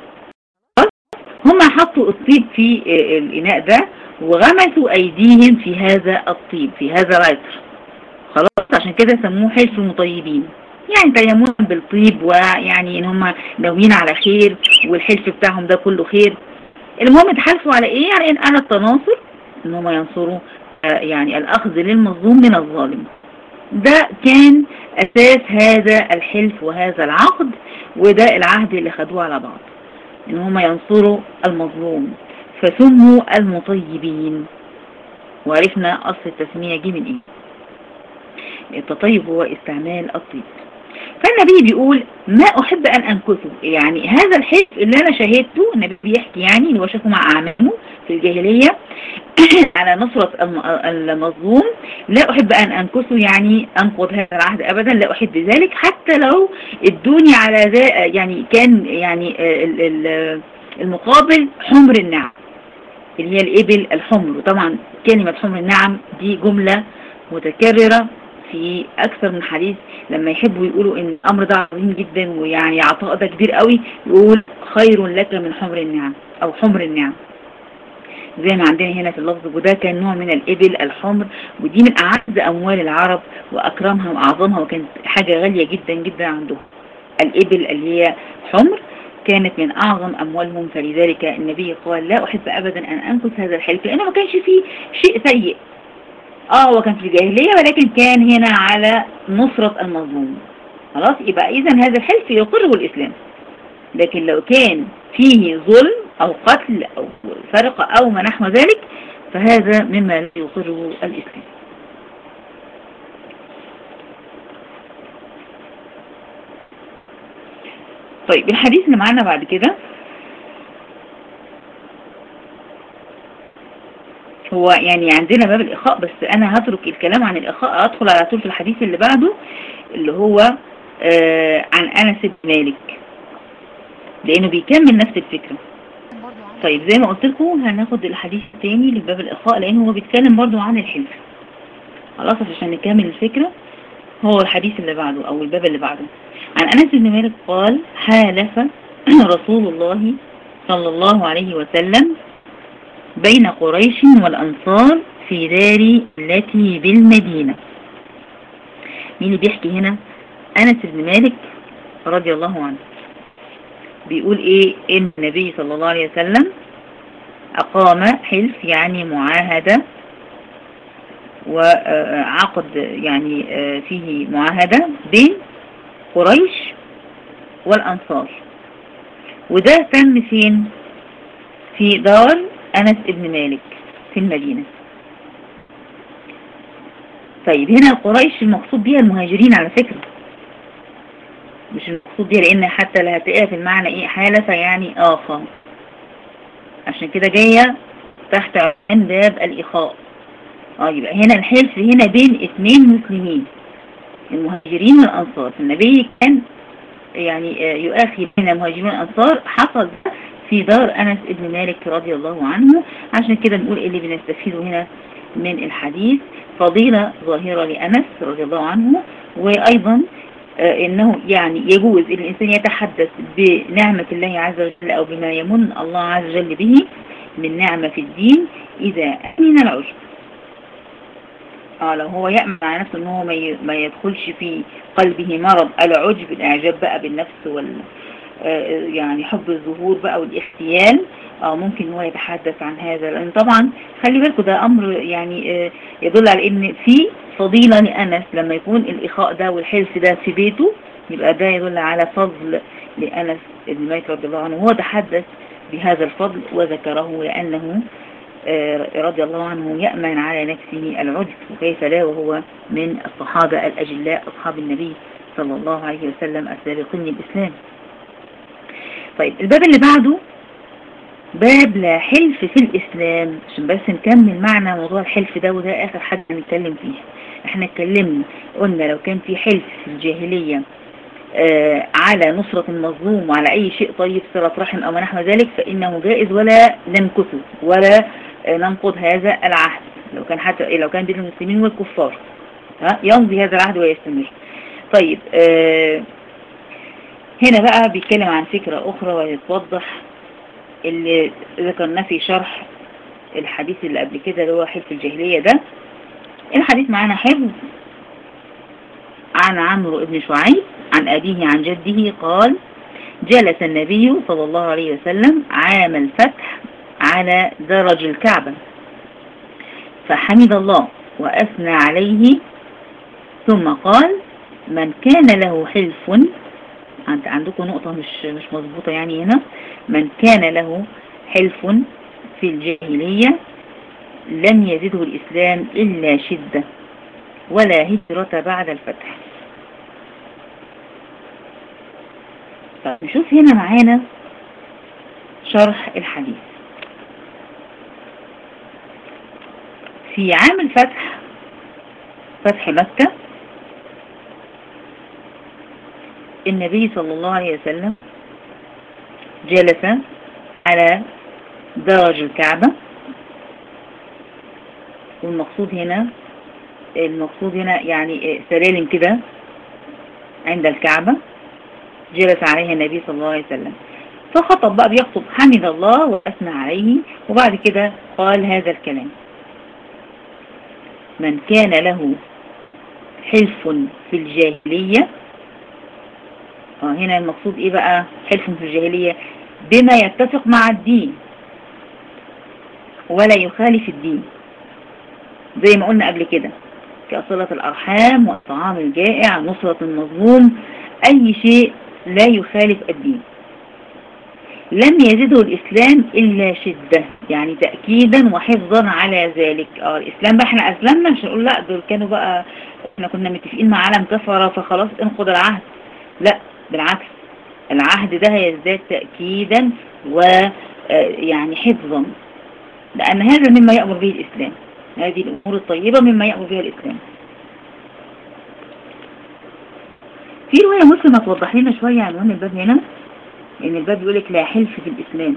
هم حطوا الطيب في الاناء ده وغمسوا ايديهم في هذا الطيب في هذا العطر خلاص عشان كده سموه حلف المطيبين يعني تيمون بالطيب ويعني ان هم ناويين على خير والحلف بتاعهم ده كله خير المهم اتحالفوا على ايه يعني ان انا التناصر ان هم ينصروا آه يعني الاخذ للمظلوم من الظالم ده كان اساس هذا الحلف وهذا العقد وده العهد اللي خدوه على بعض ان هم ينصروا المظلوم فسموا المطيبين وعرفنا اصل التسمية جه من ايه التطيب هو استعمال الطيب فالنبي بيقول ما أحب أن أنكثه يعني هذا الحلف اللي أنا شهدته النبي بيحكي يعني اللي هو شافه مع أعمامه في الجاهلية على نصرة المظلوم لا أحب أن أنكثه يعني أنقض هذا العهد أبدا لا أحب ذلك حتى لو ادوني على ذا يعني كان يعني المقابل حمر النعم اللي هي الإبل الحمر وطبعا كلمة حمر النعم دي جملة متكررة في اكثر من حديث لما يحبوا يقولوا ان الامر ده عظيم جدا ويعني عطاء ده كبير قوي يقول خير لك من حمر النعم او حمر النعم زي ما عندنا هنا في اللفظ وده كان نوع من الابل الحمر ودي من اعز اموال العرب واكرمها واعظمها وكانت حاجة غالية جدا جدا عندهم الابل اللي هي حمر كانت من اعظم اموالهم فلذلك النبي قال لا احب ابدا ان انكث هذا الحلف لانه ما كانش فيه شيء سيء اه هو كان في الجاهلية ولكن كان هنا على نصرة المظلوم خلاص يبقى اذا هذا الحلف يقره الاسلام لكن لو كان فيه ظلم او قتل او سرقة او ما نحو ذلك فهذا مما لا يقره الاسلام طيب الحديث اللي معانا بعد كده هو يعني عندنا باب الإخاء بس أنا هترك الكلام عن الإخاء أدخل على طول في الحديث اللي بعده اللي هو آه عن أنس بن مالك لأنه بيكمل نفس الفكرة طيب زي ما قلت لكم هناخد الحديث الثاني لباب الإخاء لأنه هو بيتكلم برضو عن الحلف خلاص عشان نكمل الفكرة هو الحديث اللي بعده او الباب اللي بعده عن انس بن مالك قال حالف رسول الله صلى الله عليه وسلم بين قريش والانصار في دار التي بالمدينة مين اللي بيحكي هنا انس بن مالك رضي الله عنه بيقول ايه ان النبي صلى الله عليه وسلم اقام حلف يعني معاهدة وعقد يعني فيه معاهدة بين قريش والأنصار وده تم فين في دار أنس ابن مالك في المدينة طيب هنا قريش المقصود بها المهاجرين على فكرة مش المقصود بها لأن حتى لا هتلاقيها في المعنى إيه حالة يعني آخر عشان كده جاية تحت عنوان باب الإخاء اه يبقى هنا الحلف هنا بين اثنين مسلمين المهاجرين والأنصار النبي كان يعني يؤخي بين المهاجرين والأنصار حصل في دار أنس ابن مالك رضي الله عنه عشان كده نقول اللي بنستفيده هنا من الحديث فضيلة ظاهرة لأنس رضي الله عنه وأيضا انه يعني يجوز ان الانسان يتحدث بنعمة الله عز وجل او بما يمن الله عز وجل به من نعمة في الدين اذا امن العجب اه لو هو يأمن على نفسه ان هو ما يدخلش في قلبه مرض العجب الاعجاب بقى بالنفس وال يعني حب الظهور بقى والاختيال اه ممكن هو يتحدث عن هذا لان طبعا خلي بالكم ده امر يعني يدل على ان في فضيلة لأنس لما يكون الإخاء ده والحلف ده في بيته يبقى ده يدل على فضل لأنس بن مالك رضي الله عنه هو تحدث بهذا الفضل وذكره لأنه رضي الله عنه يأمن على نفسه العجب وكيف لا وهو من الصحابة الأجلاء أصحاب النبي صلى الله عليه وسلم السابقين للإسلام طيب الباب اللي بعده باب لا حلف في الإسلام عشان بس نكمل معنى موضوع الحلف ده وده آخر حد نتكلم فيه احنا اتكلمنا قلنا لو كان في حلف في الجاهلية آه على نصرة المظلوم وعلى أي شيء طيب صلة رحم أو ما نحو ذلك فإنه جائز ولا ننكثه ولا آه ننقض هذا العهد لو كان حتى لو كان بين المسلمين والكفار ها يمضي هذا العهد ويستمر طيب آه هنا بقى بيتكلم عن فكرة أخرى ويتوضح اللي ذكرناه في شرح الحديث اللي قبل كده اللي هو حلف الجاهلية ده الحديث معانا حفظ عن عمرو بن شعيب عن أبيه عن جده قال جلس النبي صلى الله عليه وسلم عام الفتح على درج الكعبة فحمد الله وأثنى عليه ثم قال من كان له حلف عندكم نقطة مش مش مظبوطة يعني هنا من كان له حلف في الجاهلية لم يزده الإسلام إلا شدة ولا هجرة بعد الفتح نشوف هنا معانا شرح الحديث في عام الفتح فتح مكة النبي صلى الله عليه وسلم جلس على درج الكعبة والمقصود هنا المقصود هنا يعني سلالم كده عند الكعبة جلس عليها النبي صلى الله عليه وسلم فخطب بقى بيخطب حمد الله وأثنى عليه وبعد كده قال هذا الكلام من كان له حلف في الجاهلية هنا المقصود ايه بقى حلف في الجاهلية بما يتفق مع الدين ولا يخالف الدين زي ما قلنا قبل كده كصلة الأرحام والطعام الجائع نصرة المظلوم أي شيء لا يخالف الدين لم يزده الإسلام إلا شدة يعني تأكيدا وحفظا على ذلك اه الإسلام بقى احنا أسلمنا مش نقول لا دول كانوا بقى احنا كنا متفقين مع عالم كفرة فخلاص انقض العهد لا بالعكس العهد ده هيزداد تأكيدا ويعني حفظا لأن هذا مما يأمر به الإسلام هذه الأمور الطيبة مما يأمر بها الإسلام في رواية مسلمة توضح لنا شوية عنوان الباب هنا إن الباب يقول لك لا حلف في الإسلام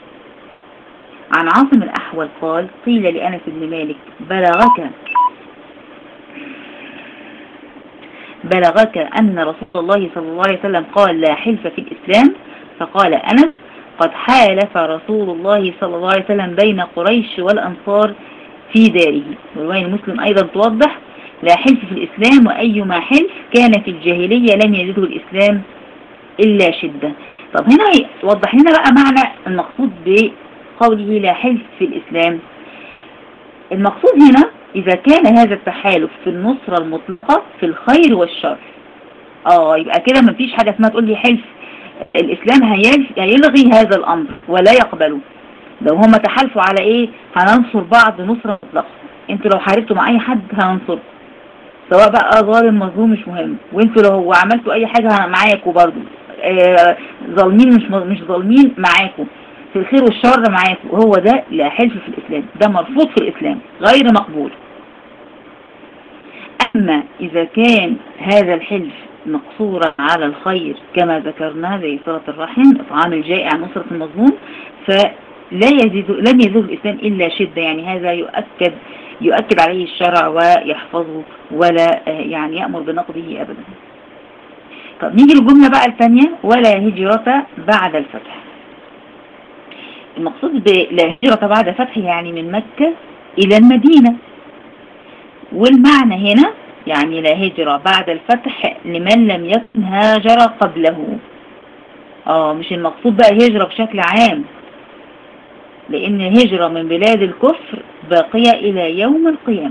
عن عاصم الأحول قال قيل لأنس بن مالك بلغك بلغك أن رسول الله صلى الله عليه وسلم قال لا حلف في الإسلام فقال أنس قد حالف رسول الله صلى الله عليه وسلم بين قريش والأنصار في داره ورواية المسلم أيضا توضح لا حلف في الإسلام وأيما حلف كان في الجاهلية لم يجده الإسلام إلا شدة طب هنا وضح لنا بقى معنى المقصود بقوله لا حلف في الإسلام المقصود هنا إذا كان هذا التحالف في النصرة المطلقة في الخير والشر اه يبقى كده مفيش حاجة اسمها تقول لي حلف الإسلام هيلغي هذا الأمر ولا يقبله لو هم تحالفوا على ايه هننصر بعض نصرة مطلقة انتوا لو حاربتوا مع اي حد هننصركم سواء بقى ظالم مظلوم مش مهم وانتوا لو عملتوا اي حاجة معاكم برضو آه ظالمين مش مش ظالمين معاكم في الخير والشر معاكم وهو ده لا حلف في الاسلام ده مرفوض في الاسلام غير مقبول اما اذا كان هذا الحلف مقصورا على الخير كما ذكرنا زي صلة الرحم اطعام الجائع نصرة المظلوم فلا يزيد لم يزيد الاسلام الا شدة يعني هذا يؤكد يؤكد عليه الشرع ويحفظه ولا يعني يأمر بنقضه أبدا طب نيجي للجملة بقى الثانية ولا هجرة بعد الفتح المقصود بلا هجرة بعد فتح يعني من مكة إلى المدينة والمعنى هنا يعني لا هجرة بعد الفتح لمن لم يكن هاجر قبله اه مش المقصود بقى هجرة بشكل عام لأن هجرة من بلاد الكفر باقية إلى يوم القيامة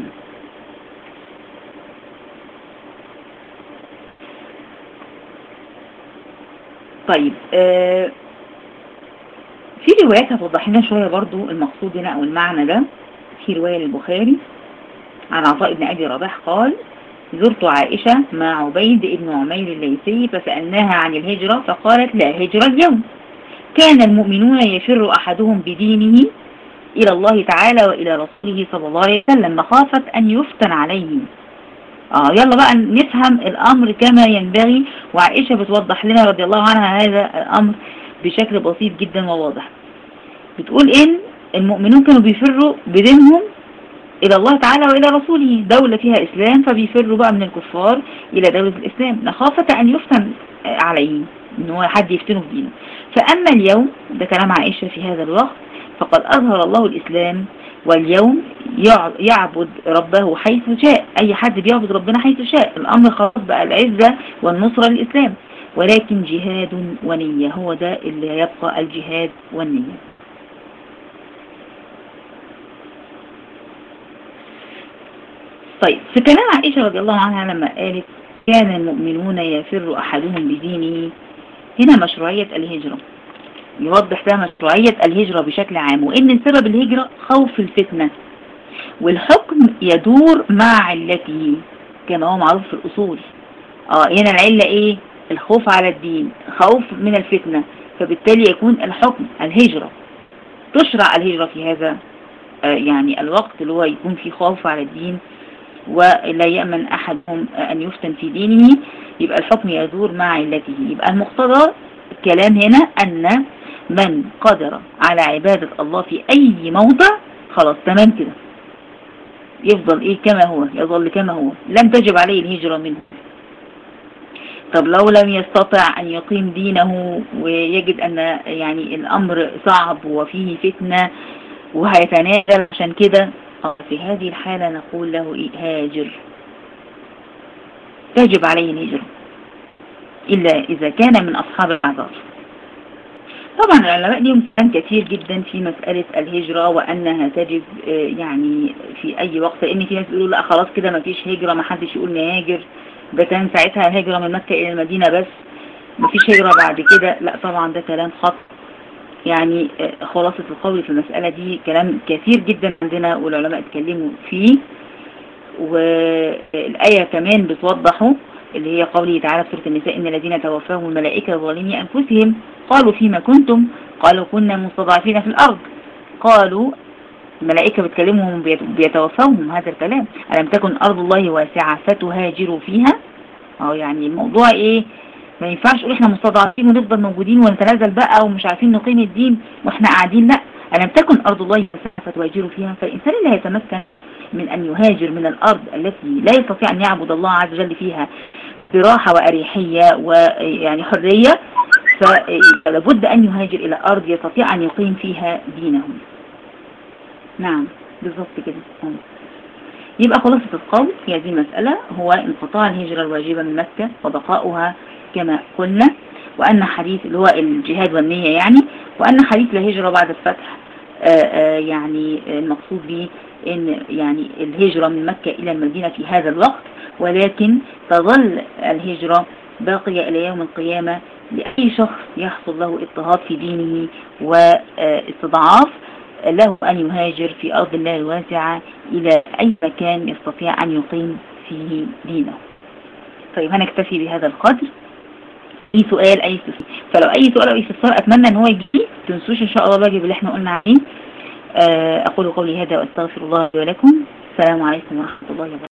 طيب آه في روايات هتوضح لنا شوية برضو المقصود هنا أو المعنى ده في رواية للبخاري عن عطاء بن أبي رباح قال زرت عائشة مع عبيد بن عمير الليثي فسألناها عن الهجرة فقالت لا هجرة اليوم كان المؤمنون يفر أحدهم بدينه إلى الله تعالى وإلى رسوله صلى الله عليه وسلم مخافة أن يفتن عليه آه يلا بقى نفهم الأمر كما ينبغي وعائشة بتوضح لنا رضي الله عنها هذا الأمر بشكل بسيط جدا وواضح بتقول إن المؤمنون كانوا بيفروا بدينهم إلى الله تعالى وإلى رسوله دولة فيها إسلام فبيفروا بقى من الكفار إلى دولة الإسلام مخافة أن يفتن عليه إن هو حد يفتنه في دينه فأما اليوم ده كلام عائشة في هذا الوقت فقد أظهر الله الإسلام واليوم يعبد ربه حيث شاء أي حد بيعبد ربنا حيث شاء الأمر خلاص بقى العزة والنصرة للإسلام ولكن جهاد ونية هو ده اللي يبقى الجهاد والنية طيب في كلام عائشة رضي الله عنها لما قالت كان المؤمنون يفر أحدهم بدينه هنا مشروعية الهجرة يوضح ده مشروعية الهجرة بشكل عام وإن سبب الهجرة خوف الفتنة والحكم يدور مع علته كما هو معروف في الأصول اه هنا العلة ايه الخوف على الدين خوف من الفتنة فبالتالي يكون الحكم الهجرة تشرع الهجرة في هذا آه يعني الوقت اللي هو يكون فيه خوف على الدين ولا يأمن أحدهم أن يفتن في دينه يبقى الحكم يدور مع علته يبقى المقتضى الكلام هنا أن من قدر على عبادة الله في أي موضع خلاص تمام كده يفضل إيه كما هو يظل كما هو لم تجب عليه الهجرة منه طب لو لم يستطع أن يقيم دينه ويجد أن يعني الأمر صعب وفيه فتنة وهيتنازل عشان كده في هذه الحالة نقول له إيه هاجر تجب عليه الهجرة إلا إذا كان من أصحاب العذار طبعا العلماء لهم كلام كثير جدا في مسألة الهجرة وأنها تجب يعني في أي وقت لأن في ناس بيقولوا لا خلاص كده ما فيش هجرة ما حدش يقول نهاجر ده كان ساعتها الهجرة من مكة إلى المدينة بس ما فيش هجرة بعد كده لا طبعا ده كلام خط يعني خلاصة القول في المسألة دي كلام كثير جدا عندنا والعلماء اتكلموا فيه والآية كمان بتوضحه اللي هي قوله تعالى في سورة النساء إن الذين توفاهم الملائكة ظالمي أنفسهم قالوا فيما كنتم قالوا كنا مستضعفين في الأرض قالوا الملائكة بتكلمهم بيتوفاهم هذا الكلام ألم تكن أرض الله واسعة فتهاجروا فيها أو يعني الموضوع إيه ما ينفعش نقول احنا مستضعفين ونفضل موجودين ونتنازل بقى ومش عارفين نقيم الدين واحنا قاعدين لا ألم تكن أرض الله واسعة فتهاجروا فيها فالإنسان اللي هيتمكن من أن يهاجر من الأرض التي لا يستطيع أن يعبد الله عز وجل فيها براحة وأريحية ويعني حرية فلابد أن يهاجر إلى أرض يستطيع أن يقيم فيها دينه نعم بالضبط كده يبقى خلاصة القول في هذه المسألة هو انقطاع الهجرة الواجبة من مكة وبقاؤها كما قلنا وأن حديث اللي هو الجهاد والنية يعني وأن حديث الهجرة بعد الفتح آآ آآ يعني المقصود به ان يعني الهجرة من مكة إلى المدينة في هذا الوقت ولكن تظل الهجرة باقية إلى يوم القيامة لأي شخص يحصل له اضطهاد في دينه واستضعاف له أن يهاجر في أرض الله الواسعة إلى أي مكان يستطيع أن يقيم فيه دينه طيب هنكتفي بهذا القدر أي سؤال أي استفسار فلو أي سؤال أو استفسار أتمنى أن هو يجي تنسوش إن شاء الله الواجب اللي احنا قلنا عليه أقول قولي هذا وأستغفر الله لي ولكم السلام عليكم ورحمة الله وبركاته